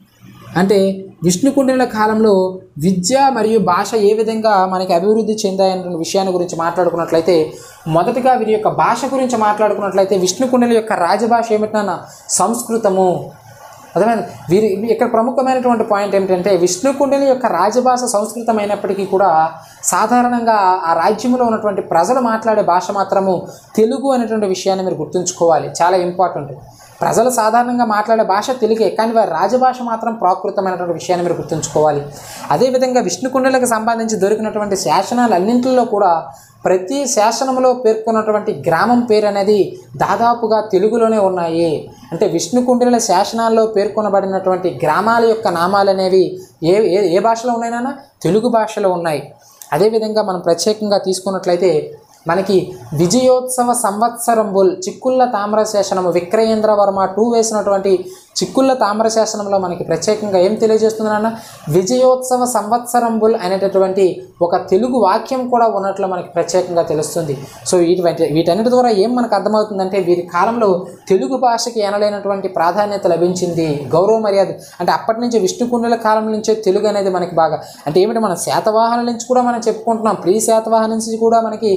అంటే విష్ణుకుండినుల కాలంలో విద్య మరియు భాష ఏ విధంగా మనకి అభివృద్ధి చెందాయన్న విషయాన్ని గురించి మాట్లాడుకున్నట్లయితే మొదటగా వీరి యొక్క భాష గురించి మాట్లాడుకున్నట్లయితే విష్ణుకుండినుల యొక్క రాజభాష ఏమిటన్నా సంస్కృతము అర్థమైంది వీరి ఇక్కడ ప్రముఖమైనటువంటి పాయింట్ ఏమిటంటే విష్ణుకుండిని యొక్క రాజభాష సంస్కృతమైనప్పటికీ కూడా సాధారణంగా ఆ రాజ్యంలో ఉన్నటువంటి ప్రజలు మాట్లాడే భాష మాత్రము తెలుగు అనేటువంటి విషయాన్ని మీరు గుర్తుంచుకోవాలి చాలా ఇంపార్టెంట్ ప్రజలు సాధారణంగా మాట్లాడే భాష తెలుగే కానీ వారి రాజభాష మాత్రం ప్రాకృతమైనటువంటి విషయాన్ని మీరు గుర్తుంచుకోవాలి అదేవిధంగా విష్ణుకుండలకు సంబంధించి దొరికినటువంటి శాసనాలు అన్నింటిలో కూడా ప్రతి శాసనంలో పేర్కొన్నటువంటి గ్రామం పేరు అనేది దాదాపుగా తెలుగులోనే ఉన్నాయి అంటే విష్ణుకుండిల శాసనాల్లో పేర్కొనబడినటువంటి గ్రామాల యొక్క నామాలు అనేవి ఏ ఏ ఏ భాషలో ఉన్నాయి నాన్న తెలుగు భాషలో ఉన్నాయి అదేవిధంగా మనం ప్రత్యేకంగా తీసుకున్నట్లయితే మనకి విజయోత్సవ సంవత్సరంబుల్ చిక్కుళ్ళ తామ్రశాసనము విక్రయేంద్ర వర్మ టూ వేసినటువంటి చిక్కుళ్ళ తామ్రశాసనంలో మనకి ప్రత్యేకంగా ఏం తెలియజేస్తుందన్న విజయోత్సవ సంవత్సరంబుల్ అనేటటువంటి ఒక తెలుగు వాక్యం కూడా ఉన్నట్లు మనకి ప్రత్యేకంగా తెలుస్తుంది సో వీటి వీటన్నిటి ద్వారా ఏం మనకు అర్థమవుతుందంటే వీరి కాలంలో తెలుగు భాషకి ఎనలేనటువంటి ప్రాధాన్యత లభించింది గౌరవ మర్యాద అంటే అప్పటి నుంచి విష్ణుకుండుల కాలం నుంచే తెలుగు అనేది మనకి బాగా అంటే ఏమిటి మన శాతవాహన నుంచి కూడా మనం చెప్పుకుంటున్నాం ప్రీ శాతవాహన నుంచి కూడా మనకి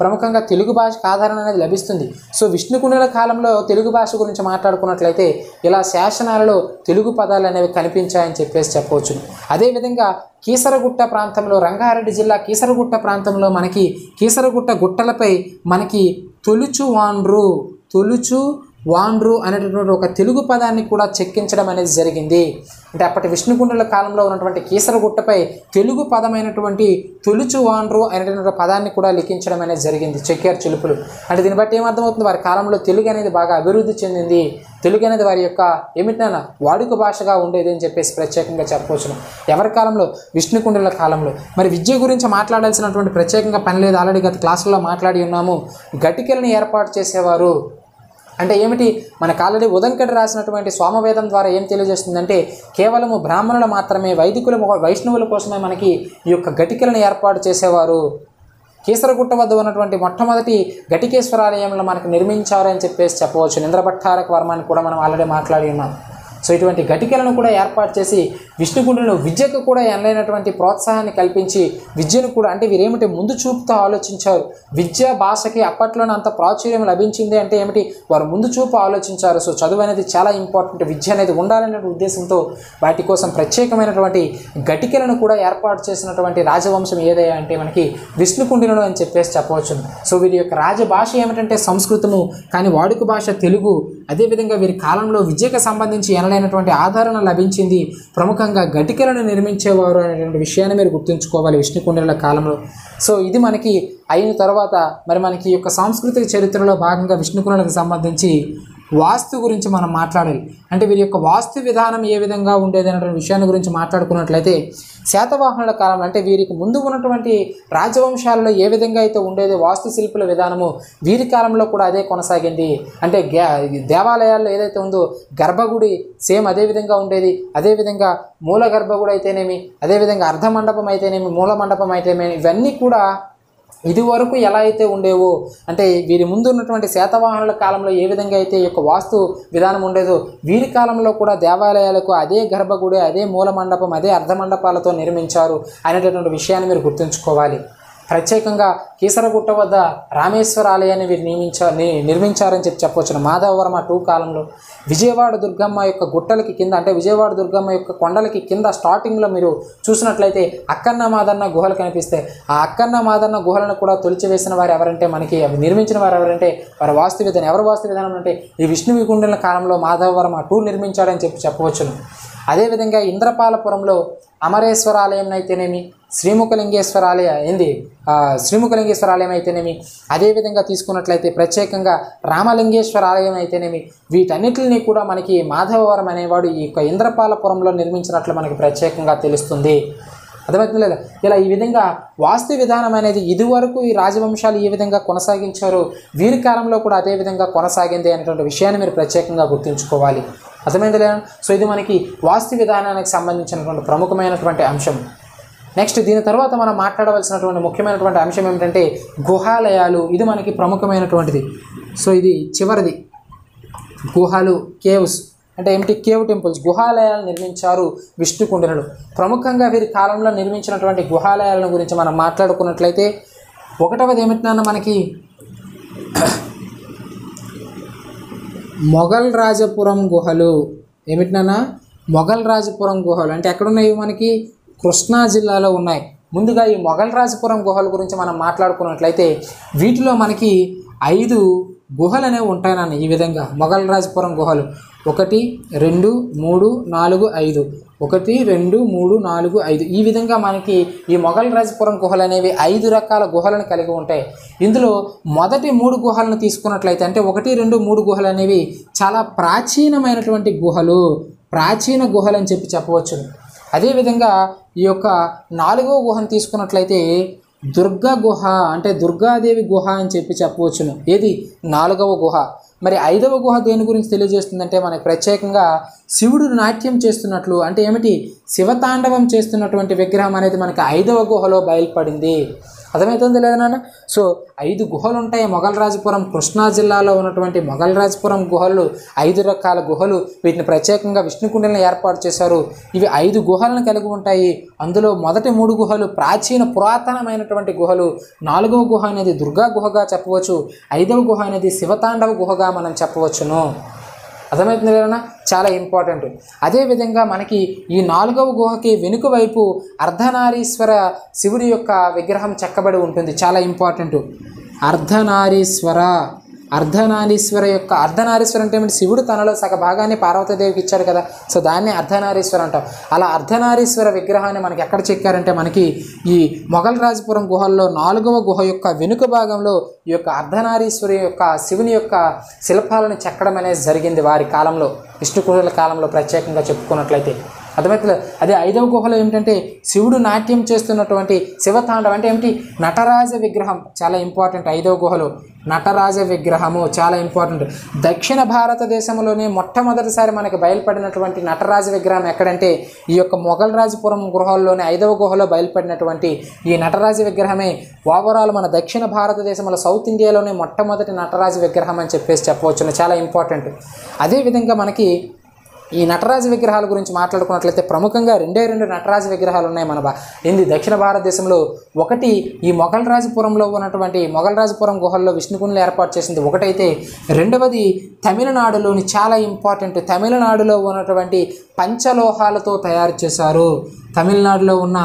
ప్రముఖంగా తెలుగు భాషకు ఆధారం అనేది లభిస్తుంది సో విష్ణుకుండుల కాలంలో తెలుగు భాష గురించి మాట్లాడుకున్నట్లయితే ఇలా శాసనాలలో తెలుగు పదాలు అనేవి కనిపించాయని చెప్పేసి చెప్పవచ్చు అదేవిధంగా కీసరగుట్ట ప్రాంతంలో రంగారెడ్డి జిల్లా కీసరగుట్ట ప్రాంతంలో మనకి కీసరగుట్ట గుట్టలపై మనకి తొలుచు వాండ్రు తొలుచు వాండ్రు అనేటటువంటి ఒక తెలుగు పదాన్ని కూడా చెక్కించడం అనేది జరిగింది అంటే అప్పటి విష్ణుకుండుల కాలంలో ఉన్నటువంటి కీసరగుట్టపై తెలుగు పదమైనటువంటి తొలుచు వాండ్రు అనేటటువంటి పదాన్ని కూడా లిఖించడం అనేది జరిగింది చెక్కారు చిలుపులు అంటే దీన్ని బట్టి ఏమర్థమవుతుంది వారి కాలంలో తెలుగు అనేది బాగా అభివృద్ధి చెందింది తెలుగు అనేది వారి యొక్క ఏమిటన్నా వాడుక భాషగా ఉండేది అని చెప్పేసి ప్రత్యేకంగా చెప్పవచ్చును ఎవరి కాలంలో విష్ణుకుండుల కాలంలో మరి విద్య గురించి మాట్లాడాల్సినటువంటి ప్రత్యేకంగా పని లేదు ఆల్రెడీ గత క్లాసుల్లో మాట్లాడి ఉన్నాము గటికలను ఏర్పాటు చేసేవారు అంటే ఏమిటి మనకు ఆల్రెడీ ఉదంకటి రాసినటువంటి సోమవేదం ద్వారా ఏం తెలియజేస్తుందంటే కేవలము బ్రాహ్మణులు మాత్రమే వైదికుల వైష్ణవుల కోసమే మనకి ఈ యొక్క గటికలను ఏర్పాటు చేసేవారు కీసరగుట్ట వద్ద ఉన్నటువంటి మొట్టమొదటి ఘటికేశ్వరాలయంలో మనకు నిర్మించారు అని చెప్పేసి చెప్పవచ్చు ఇంద్రభట్టారక వర్మాన్ని కూడా మనం ఆల్రెడీ మాట్లాడి ఉన్నాం సో ఇటువంటి ఘటికలను కూడా ఏర్పాటు చేసి విష్ణుకుండులను విద్యకు కూడా ఎనలేనటువంటి ప్రోత్సాహాన్ని కల్పించి విద్యను కూడా అంటే వీరేమిటి ముందు చూపుతో ఆలోచించారు విద్య భాషకి అప్పట్లోనే అంత ప్రాచుర్యం లభించింది అంటే ఏమిటి వారు ముందు చూపు ఆలోచించారు సో చదువు అనేది చాలా ఇంపార్టెంట్ విద్య అనేది ఉండాలనే ఉద్దేశంతో వాటి కోసం ప్రత్యేకమైనటువంటి ఘటికలను కూడా ఏర్పాటు చేసినటువంటి రాజవంశం ఏదయ్యా అంటే మనకి విష్ణుకుండినుడు అని చెప్పేసి చెప్పవచ్చు సో వీరి యొక్క రాజభాష ఏమిటంటే సంస్కృతము కానీ వాడుక భాష తెలుగు అదేవిధంగా వీరి కాలంలో విద్యకు సంబంధించి ఎనలైనటువంటి ఆదరణ లభించింది ప్రముఖంగా ఘటికలను నిర్మించేవారు అనేటువంటి విషయాన్ని మీరు గుర్తుంచుకోవాలి విష్ణుకుండినుల కాలంలో సో ఇది మనకి అయిన తర్వాత మరి మనకి ఈ యొక్క సాంస్కృతిక చరిత్రలో భాగంగా విష్ణుకుండులకు సంబంధించి వాస్తు గురించి మనం మాట్లాడాలి అంటే వీరి యొక్క వాస్తు విధానం ఏ విధంగా ఉండేది అనేటువంటి విషయాన్ని గురించి మాట్లాడుకున్నట్లయితే శాతవాహనుల కాలంలో అంటే వీరికి ముందు ఉన్నటువంటి రాజవంశాలలో ఏ విధంగా అయితే ఉండేది వాస్తు శిల్పుల విధానము వీరి కాలంలో కూడా అదే కొనసాగింది అంటే గే- దేవాలయాల్లో ఏదైతే ఉందో గర్భగుడి సేమ్ అదే విధంగా ఉండేది అదేవిధంగా మూల గర్భగుడి అయితేనేమి అదేవిధంగా అర్ధ మండపం అయితేనేమి మూల మండపం అయితేనేమి ఇవన్నీ కూడా ఇది వరకు ఎలా అయితే ఉండేవో అంటే వీరి ముందు ఉన్నటువంటి శాతవాహనుల కాలంలో ఏ విధంగా అయితే ఈ యొక్క వాస్తు విధానం ఉండేదో వీరి కాలంలో కూడా దేవాలయాలకు అదే గర్భగుడి అదే మూల మండపం అదే అర్ధ మండపాలతో నిర్మించారు అనేటటువంటి విషయాన్ని మీరు గుర్తుంచుకోవాలి ప్రత్యేకంగా కీసరగుట్ట వద్ద రామేశ్వర ఆలయాన్ని వీరు నియమించారు ని- నిర్మించారని చెప్పి చెప్పవచ్చు మాధవవర్మ టూ కాలంలో విజయవాడ దుర్గమ్మ యొక్క గుట్టలకి కింద అంటే విజయవాడ దుర్గమ్మ యొక్క కొండలకి కింద స్టార్టింగ్లో మీరు చూసినట్లయితే అక్కన్న మాదన్న గుహలు కనిపిస్తాయి ఆ అక్కన్న మాదన్న గుహలను కూడా తొలిచివేసిన వారు ఎవరంటే మనకి అవి నిర్మించిన వారు ఎవరంటే వారి వాస్తు విధానం ఎవరి వాస్తు విధానం అంటే ఈ విష్ణు వికుండల కాలంలో మాధవవర్మ టూ నిర్మించాడని చెప్పి చెప్పవచ్చును అదేవిధంగా ఇంద్రపాలపురంలో అమరేశ్వర ఆలయం అయితేనేమి శ్రీముఖలింగేశ్వర ఆలయ ఏంది ఆ, శ్రీముఖలింగేశ్వర ఆలయం అయితేనేమి అదేవిధంగా తీసుకున్నట్లయితే ప్రత్యేకంగా రామలింగేశ్వర ఆలయం అయితేనేమి వీటన్నిటిని కూడా మనకి మాధవవరం అనేవాడు ఈ యొక్క ఇంద్రపాలపురంలో నిర్మించినట్లు మనకి ప్రత్యేకంగా తెలుస్తుంది అర్థమవుతుంది లేదా ఇలా ఈ విధంగా వాస్తు విధానం అనేది ఇదివరకు ఈ రాజవంశాలు ఏ విధంగా కొనసాగించారో వీరి కాలంలో కూడా అదే విధంగా కొనసాగింది అనేటువంటి విషయాన్ని మీరు ప్రత్యేకంగా గుర్తుంచుకోవాలి అర్థమైంది లేదా సో ఇది మనకి వాస్తు విధానానికి సంబంధించినటువంటి ప్రముఖమైనటువంటి అంశం నెక్స్ట్ దీని తర్వాత మనం మాట్లాడవలసినటువంటి ముఖ్యమైనటువంటి అంశం ఏమిటంటే గుహాలయాలు ఇది మనకి ప్రముఖమైనటువంటిది సో ఇది చివరిది గుహలు కేవ్స్ అంటే ఏమిటి కేవ్ టెంపుల్స్ గుహాలయాలు నిర్మించారు విష్ణుకుండనులు ప్రముఖంగా వీరి కాలంలో నిర్మించినటువంటి గుహాలయాలను గురించి మనం మాట్లాడుకున్నట్లయితే ఒకటవది ఏమిటన్నా మనకి మొఘల్ రాజపురం గుహలు ఏమిటినా మొఘల్ రాజపురం గుహలు అంటే ఎక్కడున్నాయి మనకి కృష్ణా జిల్లాలో ఉన్నాయి ముందుగా ఈ మొఘల్ రాజపురం గుహల గురించి మనం మాట్లాడుకున్నట్లయితే వీటిలో మనకి ఐదు గుహలు అనేవి ఉంటాయన్న ఈ విధంగా మొఘల్ రాజపురం గుహలు ఒకటి రెండు మూడు నాలుగు ఐదు ఒకటి రెండు మూడు నాలుగు ఐదు ఈ విధంగా మనకి ఈ మొఘల్ రాజపురం గుహలు అనేవి ఐదు రకాల గుహలను కలిగి ఉంటాయి ఇందులో మొదటి మూడు గుహలను తీసుకున్నట్లయితే అంటే ఒకటి రెండు మూడు గుహలు అనేవి చాలా ప్రాచీనమైనటువంటి గుహలు ప్రాచీన గుహలు అని చెప్పి చెప్పవచ్చు అదేవిధంగా ఈ యొక్క నాలుగవ గుహను తీసుకున్నట్లయితే దుర్గా గుహ అంటే దుర్గాదేవి గుహ అని చెప్పి చెప్పవచ్చును ఏది నాలుగవ గుహ మరి ఐదవ గుహ దేని గురించి తెలియజేస్తుందంటే మనకి ప్రత్యేకంగా శివుడు నాట్యం చేస్తున్నట్లు అంటే ఏమిటి శివతాండవం చేస్తున్నటువంటి విగ్రహం అనేది మనకి ఐదవ గుహలో బయలుపడింది అర్థమవుతుంది లేదా నాన్న సో ఐదు గుహలు ఉంటాయి మొగల్రాజపురం కృష్ణా జిల్లాలో ఉన్నటువంటి మొగల్రాజపురం గుహలు ఐదు రకాల గుహలు వీటిని ప్రత్యేకంగా విష్ణుకుండలను ఏర్పాటు చేశారు ఇవి ఐదు గుహలను కలిగి ఉంటాయి అందులో మొదటి మూడు గుహలు ప్రాచీన పురాతనమైనటువంటి గుహలు నాలుగవ గుహ అనేది దుర్గా గుహగా చెప్పవచ్చు ఐదవ గుహ అనేది శివతాండవ గుహగా మనం చెప్పవచ్చును అర్థమవుతుంది కదా చాలా ఇంపార్టెంట్ అదేవిధంగా మనకి ఈ నాలుగవ గుహకి వెనుక వైపు అర్ధనారీశ్వర శివుడి యొక్క విగ్రహం చెక్కబడి ఉంటుంది చాలా ఇంపార్టెంట్ అర్ధనారీశ్వర అర్ధనారీశ్వర యొక్క అర్ధనారీశ్వర అంటే ఏమిటి శివుడు తనలో సగ భాగాన్ని పార్వతీదేవికి ఇచ్చాడు కదా సో దాన్ని అర్ధనారీశ్వర అంటాం అలా అర్ధనారీశ్వర విగ్రహాన్ని మనకి ఎక్కడ చెక్కారంటే మనకి ఈ మొఘల్ రాజపురం గుహల్లో నాలుగవ గుహ యొక్క వెనుక భాగంలో ఈ యొక్క అర్ధనారీశ్వరి యొక్క శివుని యొక్క శిల్పాలను చెక్కడం అనేది జరిగింది వారి కాలంలో విష్ణుకుడుల కాలంలో ప్రత్యేకంగా చెప్పుకున్నట్లయితే అర్థమవుతుంది అదే ఐదవ గుహలో ఏమిటంటే శివుడు నాట్యం చేస్తున్నటువంటి శివతాండవం అంటే ఏమిటి నటరాజ విగ్రహం చాలా ఇంపార్టెంట్ ఐదవ గుహలో నటరాజ విగ్రహము చాలా ఇంపార్టెంట్ దక్షిణ భారతదేశంలోనే మొట్టమొదటిసారి మనకి బయలుపడినటువంటి నటరాజ విగ్రహం ఎక్కడంటే ఈ యొక్క మొఘల్ రాజపురం గృహాల్లోనే ఐదవ గుహలో బయలుపడినటువంటి ఈ నటరాజ విగ్రహమే ఓవరాల్ మన దక్షిణ భారతదేశంలో సౌత్ ఇండియాలోనే మొట్టమొదటి నటరాజ విగ్రహం అని చెప్పేసి చెప్పవచ్చును చాలా ఇంపార్టెంట్ అదేవిధంగా మనకి ఈ నటరాజ విగ్రహాల గురించి మాట్లాడుకున్నట్లయితే ప్రముఖంగా రెండే రెండు నటరాజ విగ్రహాలు ఉన్నాయి మన బా ఏంది దక్షిణ భారతదేశంలో ఒకటి ఈ మొఘల్ రాజపురంలో ఉన్నటువంటి మొఘల్ రాజపురం గుహల్లో విష్ణుకుండలు ఏర్పాటు చేసింది ఒకటైతే రెండవది తమిళనాడులోని చాలా ఇంపార్టెంట్ తమిళనాడులో ఉన్నటువంటి పంచలోహాలతో తయారు చేశారు తమిళనాడులో ఉన్న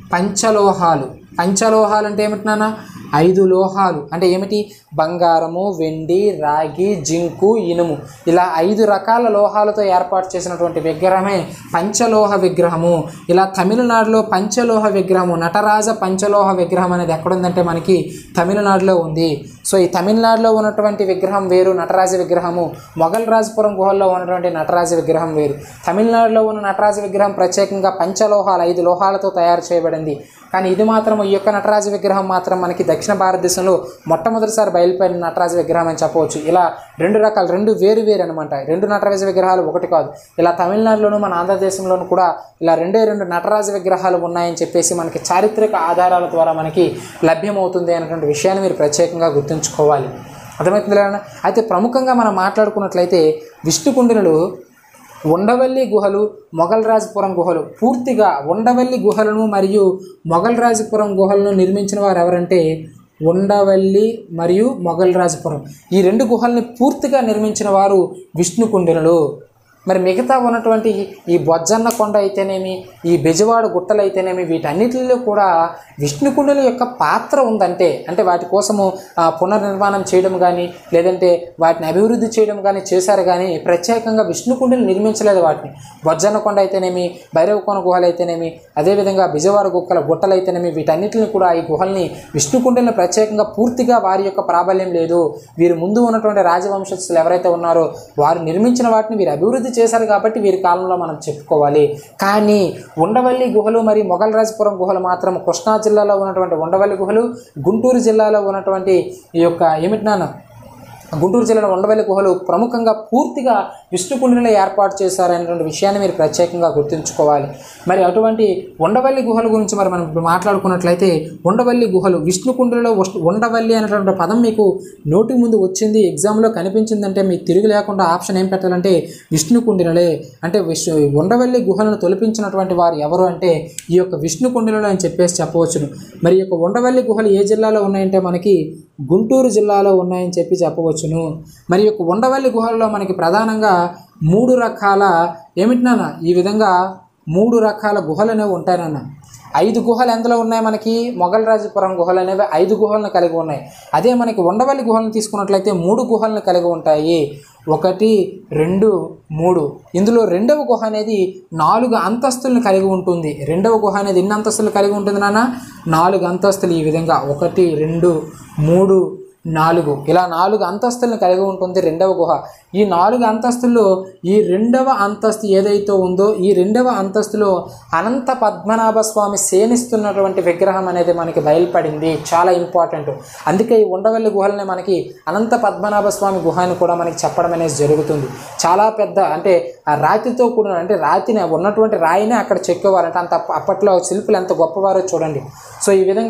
పంచలోహాలు పంచలోహాలు అంటే ఏమిటి నాన్న ఐదు లోహాలు అంటే ఏమిటి బంగారము వెండి రాగి జింకు ఇనుము ఇలా ఐదు రకాల లోహాలతో ఏర్పాటు చేసినటువంటి విగ్రహమే పంచలోహ విగ్రహము ఇలా తమిళనాడులో పంచలోహ విగ్రహము నటరాజ పంచలోహ విగ్రహం అనేది ఎక్కడుందంటే మనకి తమిళనాడులో ఉంది సో ఈ తమిళనాడులో ఉన్నటువంటి విగ్రహం వేరు నటరాజ విగ్రహము మొఘల్ రాజపురం గుహల్లో ఉన్నటువంటి నటరాజ విగ్రహం వేరు తమిళనాడులో ఉన్న నటరాజ విగ్రహం ప్రత్యేకంగా పంచలోహాలు ఐదు లోహాలతో తయారు చేయబడింది కానీ ఇది మాత్రం ఈ యొక్క నటరాజ విగ్రహం మాత్రం మనకి దక్షిణ భారతదేశంలో మొట్టమొదటిసారి బయలుపడిన నటరాజ విగ్రహం అని చెప్పవచ్చు ఇలా రెండు రకాలు రెండు వేరు వేరు అనమాట రెండు నటరాజ విగ్రహాలు ఒకటి కాదు ఇలా తమిళనాడులోను మన ఆంధ్రదేశంలోను కూడా ఇలా రెండే రెండు నటరాజ విగ్రహాలు ఉన్నాయని చెప్పేసి మనకి చారిత్రక ఆధారాల ద్వారా మనకి లభ్యమవుతుంది అనేటువంటి విషయాన్ని మీరు ప్రత్యేకంగా గుర్తుంచుకోవాలి అర్థమవుతుంది లేదా అయితే ప్రముఖంగా మనం మాట్లాడుకున్నట్లయితే విష్ణుకుండినులు ఉండవల్లి గుహలు మొఘల్ రాజపురం గుహలు పూర్తిగా ఉండవల్లి గుహలను మరియు మొఘల్ రాజపురం గుహలను నిర్మించిన వారు ఎవరంటే ఉండవల్లి మరియు మొఘల్ రాజపురం ఈ రెండు గుహల్ని పూర్తిగా నిర్మించిన వారు విష్ణుకుండినులు మరి మిగతా ఉన్నటువంటి ఈ బొజ్జన్న కొండ అయితేనేమి ఈ బెజవాడ గుట్టలు అయితేనేమి వీటన్నిటిలో కూడా విష్ణుకుండుల యొక్క పాత్ర ఉందంటే అంటే వాటి కోసము ఆ, పునర్నిర్మాణం చేయడం కానీ లేదంటే వాటిని అభివృద్ధి చేయడం కానీ చేశారు కానీ ప్రత్యేకంగా విష్ణుకుండులు నిర్మించలేదు వాటిని బొజ్జన్న కొండ అయితేనేమి భైరవకోన గుహలు అయితేనేమి అదేవిధంగా బిజవాడ గుక్కల గుట్టలు అయితేనేమి వీటన్నిటిని కూడా ఈ గుహల్ని విష్ణుకుండులను ప్రత్యేకంగా పూర్తిగా వారి యొక్క ప్రాబల్యం లేదు వీరి ముందు ఉన్నటువంటి రాజవంశస్థులు ఎవరైతే ఉన్నారో వారు నిర్మించిన వాటిని వీరు అభివృద్ధి చేశారు కాబట్టి వీరి కాలంలో మనం చెప్పుకోవాలి కానీ ఉండవల్లి గుహలు మరియు మొఘల్ రాజపురం గుహలు మాత్రం కృష్ణా జిల్లాలో ఉన్నటువంటి ఉండవల్లి గుహలు గుంటూరు జిల్లాలో ఉన్నటువంటి ఈ యొక్క ఏమిటి నాన్న గుంటూరు జిల్లాలో ఉండవల్లి గుహలు ప్రముఖంగా పూర్తిగా విష్ణుకుండిలో ఏర్పాటు చేశారనేటువంటి విషయాన్ని మీరు ప్రత్యేకంగా గుర్తుంచుకోవాలి మరి అటువంటి ఉండవల్లి గుహల గురించి మరి మనం ఇప్పుడు మాట్లాడుకున్నట్లయితే ఉండవల్లి గుహలు విష్ణుకుండిలో వస్తు- ఉండవల్లి అనేటువంటి పదం మీకు నోటి ముందు వచ్చింది ఎగ్జామ్లో కనిపించిందంటే మీకు తిరిగి లేకుండా ఆప్షన్ ఏం పెట్టాలంటే విష్ణుకుండినలే అంటే విష్ణు ఉండవల్లి గుహలను తొలిపించినటువంటి వారు ఎవరు అంటే ఈ యొక్క విష్ణుకుండినలు అని చెప్పేసి చెప్పవచ్చును మరి ఈ యొక్క ఉండవల్లి గుహలు ఏ జిల్లాలో ఉన్నాయంటే మనకి గుంటూరు జిల్లాలో ఉన్నాయని చెప్పి చెప్పవచ్చును మరి ఈ యొక్క ఉండవల్లి గుహల్లో మనకి ప్రధానంగా మూడు రకాల ఏమిటి నాన్న ఈ విధంగా మూడు రకాల గుహలు అనేవి ఉంటాయి నాన్న ఐదు గుహలు ఎందులో ఉన్నాయి మనకి మొఘల్ రాజపురం గుహలు అనేవి ఐదు గుహలను కలిగి ఉన్నాయి అదే మనకి ఉండవల్లి గుహలను తీసుకున్నట్లయితే మూడు గుహలను కలిగి ఉంటాయి ఒకటి రెండు మూడు ఇందులో రెండవ గుహ అనేది నాలుగు అంతస్తులను కలిగి ఉంటుంది రెండవ గుహ అనేది ఎన్ని అంతస్తులు కలిగి ఉంటుంది నాన్న నాలుగు అంతస్తులు ఈ విధంగా ఒకటి రెండు మూడు నాలుగు ఇలా నాలుగు అంతస్తులను కలిగి ఉంటుంది రెండవ గుహ ఈ నాలుగు అంతస్తుల్లో ఈ రెండవ అంతస్తు ఏదైతే ఉందో ఈ రెండవ అంతస్తులో అనంత పద్మనాభ స్వామి సేనిస్తున్నటువంటి విగ్రహం అనేది మనకి బయలుపడింది చాలా ఇంపార్టెంట్ అందుకే ఈ ఉండవల్లి గుహలని మనకి అనంత పద్మనాభ స్వామి గుహ అని కూడా మనకి చెప్పడం అనేది జరుగుతుంది చాలా పెద్ద అంటే ఆ రాతితో కూడిన అంటే రాతిని ఉన్నటువంటి రాయిని అక్కడ చెక్కేవారు అంటే అంత అప్పట్లో శిల్పులు ఎంత గొప్పవారో చూడండి సో ఈ విధంగా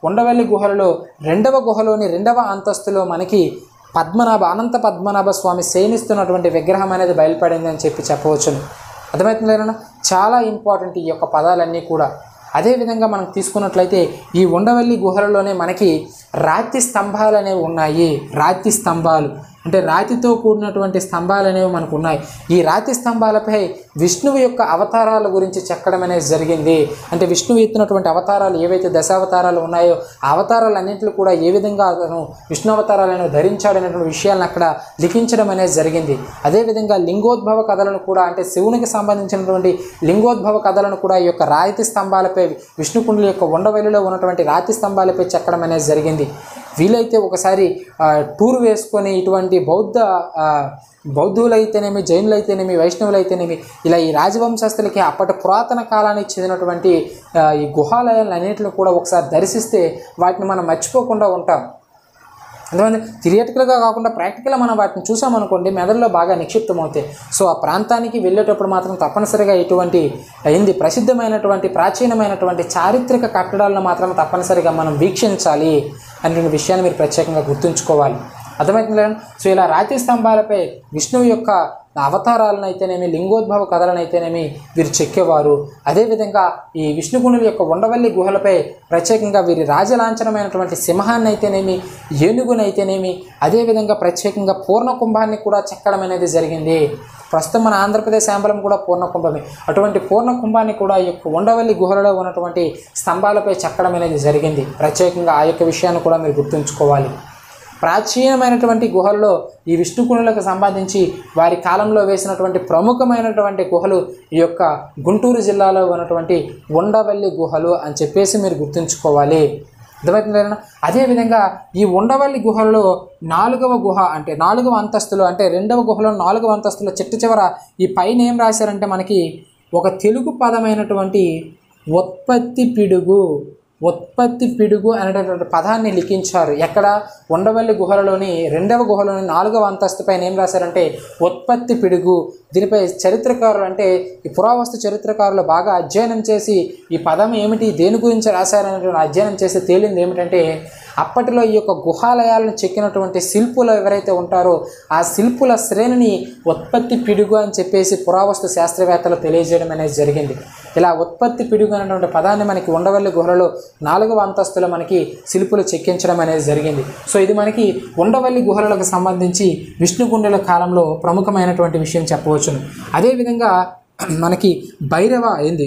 ఉండవల్లి గుహలలో రెండవ గుహలోని రెండవ అంతస్తులో మనకి పద్మనాభ అనంత పద్మనాభ స్వామి శయనిస్తున్నటువంటి విగ్రహం అనేది బయలుపడింది అని చెప్పి చెప్పవచ్చును అర్థమవుతుందేనా చాలా ఇంపార్టెంట్ ఈ యొక్క పదాలన్నీ కూడా అదేవిధంగా మనం తీసుకున్నట్లయితే ఈ ఉండవల్లి గుహలలోనే మనకి రాతి స్తంభాలు అనేవి ఉన్నాయి రాతి స్తంభాలు అంటే రాతితో కూడినటువంటి స్తంభాలు అనేవి మనకు ఉన్నాయి ఈ రాతి స్తంభాలపై విష్ణువు యొక్క అవతారాల గురించి చెక్కడం అనేది జరిగింది అంటే విష్ణువు ఎత్తినటువంటి అవతారాలు ఏవైతే దశావతారాలు ఉన్నాయో ఆ అవతారాలన్నింటిలో కూడా ఏ విధంగా అతను విష్ణు అవతారాలను ధరించాడనేటువంటి విషయాలను అక్కడ లిఖించడం అనేది జరిగింది అదేవిధంగా లింగోద్భవ కథలను కూడా అంటే శివునికి సంబంధించినటువంటి లింగోద్భవ కథలను కూడా ఈ యొక్క రాతి స్తంభాలపై విష్ణుకుండుల యొక్క ఉండవెల్లిలో ఉన్నటువంటి రాతి స్తంభాలపై చెక్కడం అనేది జరిగింది వీలైతే ఒకసారి ఆ, టూర్ వేసుకొని ఇటువంటి బౌద్ధ ఆ, బౌద్ధులైతేనేమి జైనులైతేనేమి వైష్ణవులైతేనేమి ఇలా ఈ రాజవంశస్థులకి అప్పటి పురాతన కాలానికి చెందినటువంటి ఆ, ఈ గుహాలయాలన్నింటిని కూడా ఒకసారి దర్శిస్తే వాటిని మనం మర్చిపోకుండా ఉంటాం అందువల్ల థిరియేటికల్గా కాకుండా ప్రాక్టికల్గా మనం వాటిని చూసామనుకోండి మెదడులో బాగా నిక్షిప్తం అవుతాయి సో ఆ ప్రాంతానికి వెళ్ళేటప్పుడు మాత్రం తప్పనిసరిగా ఇటువంటి అయింది ప్రసిద్ధమైనటువంటి ప్రాచీనమైనటువంటి చారిత్రక కట్టడాలను మాత్రం తప్పనిసరిగా మనం వీక్షించాలి అనేటువంటి విషయాన్ని మీరు ప్రత్యేకంగా గుర్తుంచుకోవాలి అర్థమవుతుంది కదా సో ఇలా రాతి స్తంభాలపై విష్ణువు యొక్క అవతారాలను అయితేనేమి లింగోద్భవ కథలను అయితేనేమి వీరు చెక్కేవారు అదేవిధంగా ఈ విష్ణుగుణుల యొక్క ఉండవల్లి గుహలపై ప్రత్యేకంగా వీరి రాజలాంఛనమైనటువంటి సింహాన్ని అయితేనేమి ఏనుగునైతేనేమి అదేవిధంగా ప్రత్యేకంగా పూర్ణ కుంభాన్ని కూడా చెక్కడం అనేది జరిగింది ప్రస్తుతం మన ఆంధ్రప్రదేశ్ ఆంబలం కూడా పూర్ణ కుంభమే అటువంటి పూర్ణ కుంభాన్ని కూడా ఈ యొక్క ఉండవల్లి గుహలలో ఉన్నటువంటి స్తంభాలపై చెక్కడం అనేది జరిగింది ప్రత్యేకంగా ఆ యొక్క విషయాన్ని కూడా మీరు గుర్తుంచుకోవాలి ప్రాచీనమైనటువంటి గుహల్లో ఈ విష్ణుకుణులకు సంబంధించి వారి కాలంలో వేసినటువంటి ప్రముఖమైనటువంటి గుహలు ఈ యొక్క గుంటూరు జిల్లాలో ఉన్నటువంటి ఉండవల్లి గుహలు అని చెప్పేసి మీరు గుర్తుంచుకోవాలి అర్థమవుతుందా అదేవిధంగా ఈ ఉండవల్లి గుహలలో నాలుగవ గుహ అంటే నాలుగవ అంతస్తులో అంటే రెండవ గుహలో నాలుగవ అంతస్తులో చిట్ట చివర ఈ పైన ఏం రాశారంటే మనకి ఒక తెలుగు పదమైనటువంటి ఉత్పత్తి పిడుగు ఉత్పత్తి పిడుగు అనేటటువంటి పదాన్ని లిఖించారు ఎక్కడ ఉండవల్లి గుహలలోని రెండవ గుహలోని నాలుగవ అంతస్తు పైన ఏం రాశారంటే ఉత్పత్తి పిడుగు దీనిపై చరిత్రకారులు అంటే ఈ పురావస్తు చరిత్రకారులు బాగా అధ్యయనం చేసి ఈ పదం ఏమిటి దేని గురించి రాశారనేటువంటి అధ్యయనం చేసి తేలింది ఏమిటంటే అప్పటిలో ఈ యొక్క గుహాలయాలను చెక్కినటువంటి శిల్పులు ఎవరైతే ఉంటారో ఆ శిల్పుల శ్రేణిని ఉత్పత్తి పిడుగు అని చెప్పేసి పురావస్తు శాస్త్రవేత్తలు తెలియజేయడం అనేది జరిగింది ఇలా ఉత్పత్తి పిడుగు అనేటువంటి పదాన్ని మనకి ఉండవల్లి గుహలలో నాలుగవ అంతస్తులో మనకి శిల్పులు చెక్కించడం అనేది జరిగింది సో ఇది మనకి ఉండవల్లి గుహలకు సంబంధించి విష్ణుగుండెల కాలంలో ప్రముఖమైనటువంటి విషయం చెప్పవచ్చును అదేవిధంగా మనకి భైరవ ఏంది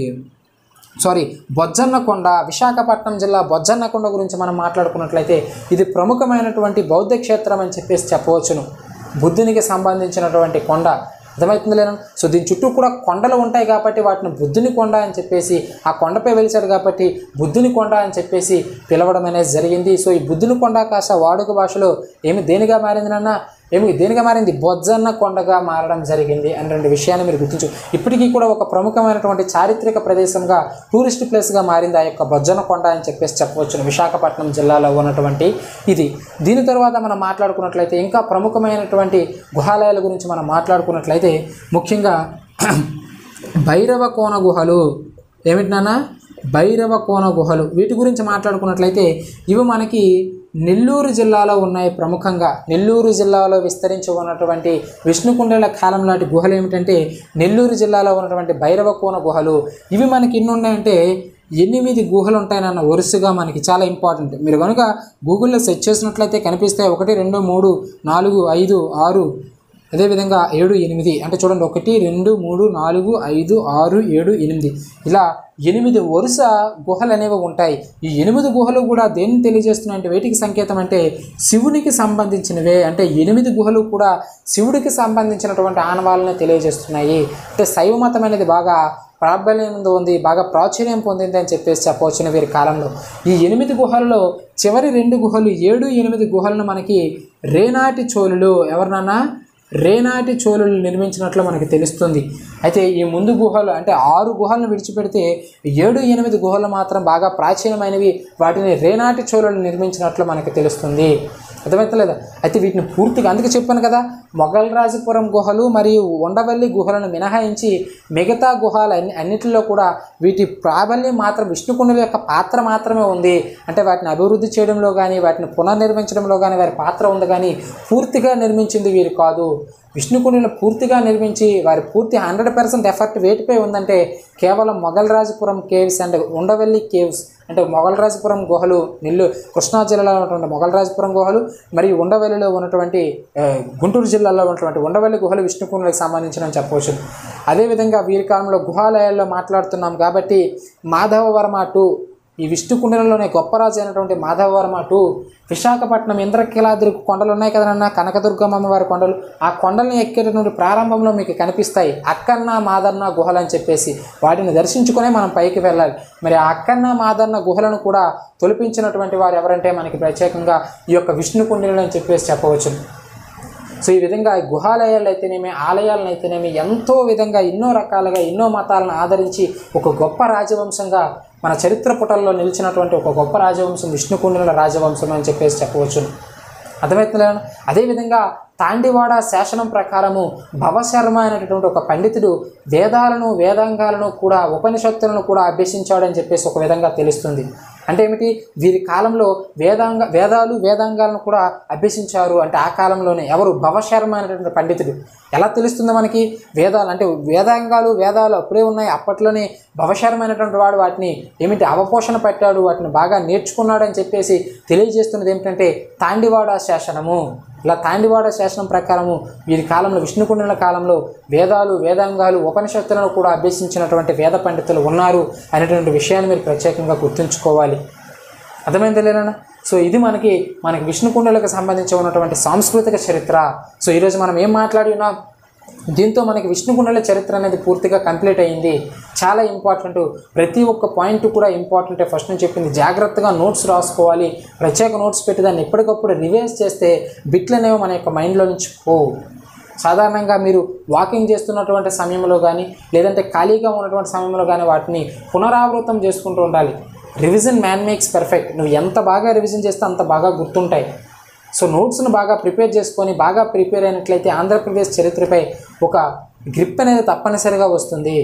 సారీ బొజ్జన్నకొండ విశాఖపట్నం జిల్లా బొజ్జన్నకొండ గురించి మనం మాట్లాడుకున్నట్లయితే ఇది ప్రముఖమైనటువంటి బౌద్ధ క్షేత్రం అని చెప్పేసి చెప్పవచ్చును బుద్ధునికి సంబంధించినటువంటి కొండ అర్థమవుతుంది లేనా సో దీని చుట్టూ కూడా కొండలు ఉంటాయి కాబట్టి వాటిని బుద్ధుని కొండ అని చెప్పేసి ఆ కొండపై వెలిచాడు కాబట్టి బుద్ధుని కొండ అని చెప్పేసి పిలవడం అనేది జరిగింది సో ఈ బుద్ధుని కొండ కాస్త వాడుక భాషలో ఏమి దేనిగా మారింది నాన్న ఏమి దేనిగా మారింది బొజ్జన్న కొండగా మారడం జరిగింది అనే రెండు విషయాన్ని మీరు గుర్తించు ఇప్పటికీ కూడా ఒక ప్రముఖమైనటువంటి చారిత్రక ప్రదేశంగా టూరిస్ట్ ప్లేస్గా మారింది ఆ యొక్క బొజ్జన్న కొండ అని చెప్పేసి చెప్పవచ్చును విశాఖపట్నం జిల్లాలో ఉన్నటువంటి ఇది దీని తర్వాత మనం మాట్లాడుకున్నట్లయితే ఇంకా ప్రముఖమైనటువంటి గుహాలయాల గురించి మనం మాట్లాడుకున్నట్లయితే ముఖ్యంగా భైరవ కోన గుహలు ఏమిటి నాన్న భైరవ కోన గుహలు వీటి గురించి మాట్లాడుకున్నట్లయితే ఇవి మనకి నెల్లూరు జిల్లాలో ఉన్నాయి ప్రముఖంగా నెల్లూరు జిల్లాలో విస్తరించి ఉన్నటువంటి విష్ణుకుండల కాలం లాంటి గుహలు ఏమిటంటే నెల్లూరు జిల్లాలో ఉన్నటువంటి భైరవ కోన గుహలు ఇవి మనకి ఎన్ని ఉన్నాయంటే ఎనిమిది గుహలు ఉంటాయన్న వరుసగా మనకి చాలా ఇంపార్టెంట్ మీరు కనుక గూగుల్లో సెర్చ్ చేసినట్లయితే కనిపిస్తాయి ఒకటి రెండు మూడు నాలుగు ఐదు ఆరు అదేవిధంగా ఏడు ఎనిమిది అంటే చూడండి ఒకటి రెండు మూడు నాలుగు ఐదు ఆరు ఏడు ఎనిమిది ఇలా ఎనిమిది వరుస గుహలు అనేవి ఉంటాయి ఈ ఎనిమిది గుహలు కూడా దేన్ని తెలియజేస్తున్నాయంటే వేటికి సంకేతం అంటే శివునికి సంబంధించినవే అంటే ఎనిమిది గుహలు కూడా శివుడికి సంబంధించినటువంటి ఆనవాళ్ళని తెలియజేస్తున్నాయి అంటే శైవ మతం అనేది బాగా ప్రాబల్యం ఉంది బాగా ప్రాచుర్యం పొందింది అని చెప్పేసి చెప్పవచ్చును వీరి కాలంలో ఈ ఎనిమిది గుహలలో చివరి రెండు గుహలు ఏడు ఎనిమిది గుహలను మనకి రేనాటి చోళులు ఎవరినన్నా రేనాటి చోళులు నిర్మించినట్లు మనకి తెలుస్తుంది అయితే ఈ ముందు గుహలు అంటే ఆరు గుహలను విడిచిపెడితే ఏడు ఎనిమిది గుహలు మాత్రం బాగా ప్రాచీనమైనవి వాటిని రేనాటి చోళులు నిర్మించినట్లు మనకి తెలుస్తుంది అర్థమవుతలేదా అయితే వీటిని పూర్తిగా అందుకే చెప్పాను కదా మొఘల్ రాజపురం గుహలు మరియు ఉండవల్లి గుహలను మినహాయించి మిగతా గుహలు అన్ని అన్నిటిలో కూడా వీటి ప్రాబల్యం మాత్రం విష్ణుకుండుల యొక్క పాత్ర మాత్రమే ఉంది అంటే వాటిని అభివృద్ధి చేయడంలో కానీ వాటిని పునర్నిర్మించడంలో కానీ వారి పాత్ర ఉంది కానీ పూర్తిగా నిర్మించింది వీరు కాదు విష్ణుకుండిని పూర్తిగా నిర్మించి వారి పూర్తి హండ్రెడ్ పర్సెంట్ ఎఫర్ట్ వేటిపై ఉందంటే కేవలం Mogal Rajapuram caves and Undavalli caves అంటే మొఘల్ రాజపురం గుహలు నెల్లూరు కృష్ణా జిల్లాలో ఉన్నటువంటి మొఘల్ రాజపురం గుహలు మరియు ఉండవల్లిలో ఉన్నటువంటి ఆ, గుంటూరు జిల్లాలో ఉన్నటువంటి ఉండవల్లి గుహలు విష్ణుకుండులకు సంబంధించిన చెప్పవచ్చు అదేవిధంగా వీరి కాలంలో గుహాలయాల్లో మాట్లాడుతున్నాం కాబట్టి మాధవవర్మ టు ఈ విష్ణుకుండలలోనే గొప్ప రాజు అయినటువంటి మాధవవర్మ టు విశాఖపట్నం ఇంద్రకీలాద్రి కొండలు ఉన్నాయి కదనన్నా కనకదుర్గమ్మ అమ్మవారి కొండలు ఆ కొండల్ని ఎక్కేటటువంటి ప్రారంభంలో మీకు కనిపిస్తాయి అక్కన్న మాదన్న గుహలు అని చెప్పేసి వాటిని దర్శించుకునే మనం పైకి వెళ్ళాలి మరి ఆ అక్కన్న మాదన్న గుహలను కూడా తొలిపించినటువంటి వారు ఎవరంటే మనకి ప్రత్యేకంగా ఈ యొక్క విష్ణుకుండలు అని చెప్పేసి చెప్పవచ్చు సో ఈ విధంగా ఈ గుహాలయాలు అయితేనేమి ఆలయాలను అయితేనేమి ఎంతో విధంగా ఎన్నో రకాలుగా ఎన్నో మతాలను ఆదరించి ఒక గొప్ప రాజవంశంగా మన చరిత్ర పుటల్లో నిలిచినటువంటి ఒక గొప్ప రాజవంశం విష్ణుకుండినుల రాజవంశం అని చెప్పేసి చెప్పవచ్చు అర్థమవుతుందా అదేవిధంగా తాండివాడ శాసనం ప్రకారము భవశర్మ అనేటటువంటి ఒక పండితుడు వేదాలను వేదాంగాలను కూడా ఉపనిషత్తులను కూడా అభ్యసించాడని చెప్పేసి ఒక విధంగా తెలుస్తుంది అంటే ఏమిటి వీరి కాలంలో వేదాంగ వేదాలు వేదాంగాలను కూడా అభ్యసించారు అంటే ఆ కాలంలోనే ఎవరు భవశర్మ అనేటువంటి పండితుడు ఎలా తెలుస్తుందో మనకి వేదాలు అంటే వేదాంగాలు వేదాలు అప్పుడే ఉన్నాయి అప్పట్లోనే భవశర్మ అనేటువంటి వాడు వాటిని ఏమిటి అవపోషణ పెట్టాడు వాటిని బాగా నేర్చుకున్నాడు అని చెప్పేసి తెలియజేస్తున్నది ఏమిటంటే తాండివాడ శాసనము ఇలా తాండివాడ శాసనం ప్రకారము వీరి కాలంలో విష్ణుకుండుల కాలంలో వేదాలు వేదాంగాలు ఉపనిషత్తులను కూడా అభ్యసించినటువంటి వేద పండితులు ఉన్నారు అనేటువంటి విషయాన్ని మీరు ప్రత్యేకంగా గుర్తుంచుకోవాలి అర్థమైంది లేనా సో ఇది మనకి మనకి విష్ణుకుండలకు సంబంధించి ఉన్నటువంటి సాంస్కృతిక చరిత్ర సో ఈరోజు మనం ఏం మాట్లాడి ఉన్నాం దీంతో మనకి విష్ణుకుండల చరిత్ర అనేది పూర్తిగా కంప్లీట్ అయ్యింది చాలా ఇంపార్టెంట్ ప్రతి ఒక్క పాయింట్ కూడా ఇంపార్టెంట్ ఫస్ట్ నుంచి చెప్పింది జాగ్రత్తగా నోట్స్ రాసుకోవాలి ప్రత్యేక నోట్స్ పెట్టి దాన్ని ఎప్పటికప్పుడు రివైజ్ చేస్తే బిట్లు అనేవి మన యొక్క మైండ్లో నుంచి పోవు సాధారణంగా మీరు వాకింగ్ చేస్తున్నటువంటి సమయంలో కానీ లేదంటే ఖాళీగా ఉన్నటువంటి సమయంలో కానీ వాటిని పునరావృతం చేసుకుంటూ ఉండాలి రివిజన్ మ్యాన్ మేక్స్ పర్ఫెక్ట్ నువ్వు ఎంత బాగా రివిజన్ చేస్తే అంత బాగా గుర్తుంటాయి సో నోట్స్ను బాగా ప్రిపేర్ చేసుకొని బాగా ప్రిపేర్ అయినట్లయితే ఆంధ్రప్రదేశ్ చరిత్రపై ఒక గ్రిప్ అనేది తప్పనిసరిగా వస్తుంది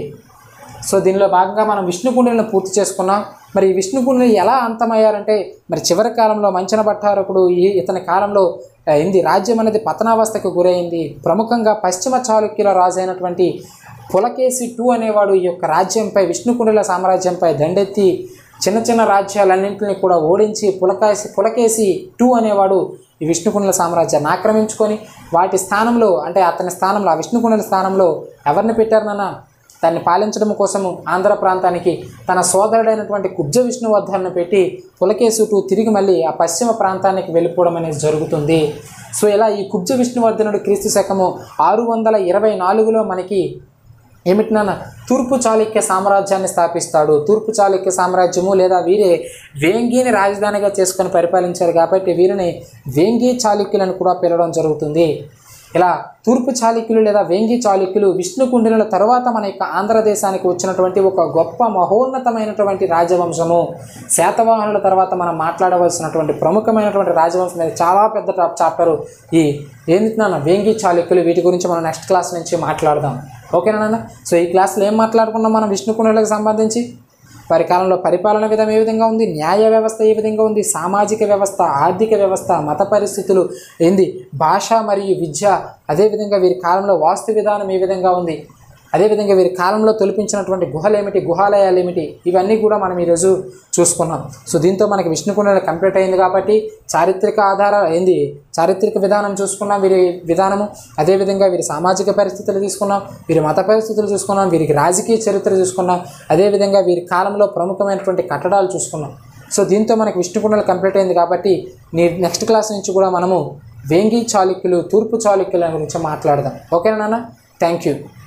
సో దీనిలో భాగంగా మనం విష్ణుకుండలను పూర్తి చేసుకున్నాం మరి ఈ విష్ణుకుండలు ఎలా అంతమయ్యారంటే మరి చివరి కాలంలో మంచన భట్టారకుడు ఈ ఇతని కాలంలో ఆ, ఏంది రాజ్యం అనేది పతనావస్థకు గురైంది ప్రముఖంగా పశ్చిమ చాళుక్యుల రాజు అయినటువంటి పులకేసి టూ అనేవాడు ఈ యొక్క రాజ్యంపై విష్ణుకుండుల సామ్రాజ్యంపై దండెత్తి చిన్న చిన్న రాజ్యాలన్నింటినీ కూడా ఓడించి పులకేసి పులకేసి టూ అనేవాడు ఈ విష్ణుకుండుల సామ్రాజ్యాన్ని ఆక్రమించుకొని వాటి స్థానంలో అంటే అతని స్థానంలో ఆ విష్ణుకుండుల స్థానంలో ఎవరిని పెట్టారు నాన్న దాన్ని పాలించడం కోసము ఆంధ్ర ప్రాంతానికి తన సోదరుడైనటువంటి కుబ్జ విష్ణువర్ధన్ను పెట్టి పులకేసుటు తిరిగి మళ్ళీ ఆ పశ్చిమ ప్రాంతానికి వెళ్ళిపోవడం అనేది జరుగుతుంది సో ఇలా ఈ కుబ్జ విష్ణువర్ధనుడు క్రీస్తు శకము ఆరు వందల ఇరవై నాలుగులో మనకి ఏమిటి నాన్న తూర్పు చాళుక్య సామ్రాజ్యాన్ని స్థాపిస్తాడు తూర్పు చాళుక్య సామ్రాజ్యము లేదా వీరే వేంగిని రాజధానిగా చేసుకొని పరిపాలించారు కాబట్టి వీరిని వేంగి చాళుక్యులను కూడా పిలవడం జరుగుతుంది ఇలా తూర్పు చాళుక్యులు లేదా వేంగి చాళుక్యులు విష్ణుకుండినుల తర్వాత మన యొక్క ఆంధ్రదేశానికి వచ్చినటువంటి ఒక గొప్ప మహోన్నతమైనటువంటి రాజవంశము శాతవాహనుల తర్వాత మనం మాట్లాడవలసినటువంటి ప్రముఖమైనటువంటి రాజవంశం అనేది చాలా పెద్ద టాప్ చాప్టరు ఈ ఏంటి నాన్న వేంగి చాళుక్యులు వీటి గురించి మనం నెక్స్ట్ క్లాస్ నుంచి మాట్లాడదాం ఓకేనా నాన్న సో ఈ క్లాస్లో ఏం మాట్లాడుకున్నాం మనం విష్ణుకుండులకు సంబంధించి వారి కాలంలో పరిపాలన విధం ఏ విధంగా ఉంది న్యాయ వ్యవస్థ ఏ విధంగా ఉంది సామాజిక వ్యవస్థ ఆర్థిక వ్యవస్థ మత పరిస్థితులు ఏంది భాష మరియు విద్య అదేవిధంగా వీరి కాలంలో వాస్తు విధానం ఏ విధంగా ఉంది అదేవిధంగా వీరి కాలంలో తొలిపించినటువంటి గుహలు ఏమిటి గుహాలయాలు ఏమిటి ఇవన్నీ కూడా మనం ఈరోజు చూసుకున్నాం సో దీంతో మనకి విష్ణుకుండ కంప్లీట్ అయింది కాబట్టి చారిత్రక ఆధార ఏంది చారిత్రక విధానం చూసుకున్నాం వీరి విధానము అదేవిధంగా వీరి సామాజిక పరిస్థితులు తీసుకున్నాం వీరి మత పరిస్థితులు చూసుకున్నాం వీరికి రాజకీయ చరిత్ర చూసుకున్నాం అదేవిధంగా వీరి కాలంలో ప్రముఖమైనటువంటి కట్టడాలు చూసుకున్నాం సో దీంతో మనకి విష్ణుకుండలు కంప్లీట్ అయింది కాబట్టి నీ నెక్స్ట్ క్లాస్ నుంచి కూడా మనము వేంగి చాళుక్యులు తూర్పు చాళుక్యుల గురించి మాట్లాడదాం ఓకేనా నాన్న థ్యాంక్ యూ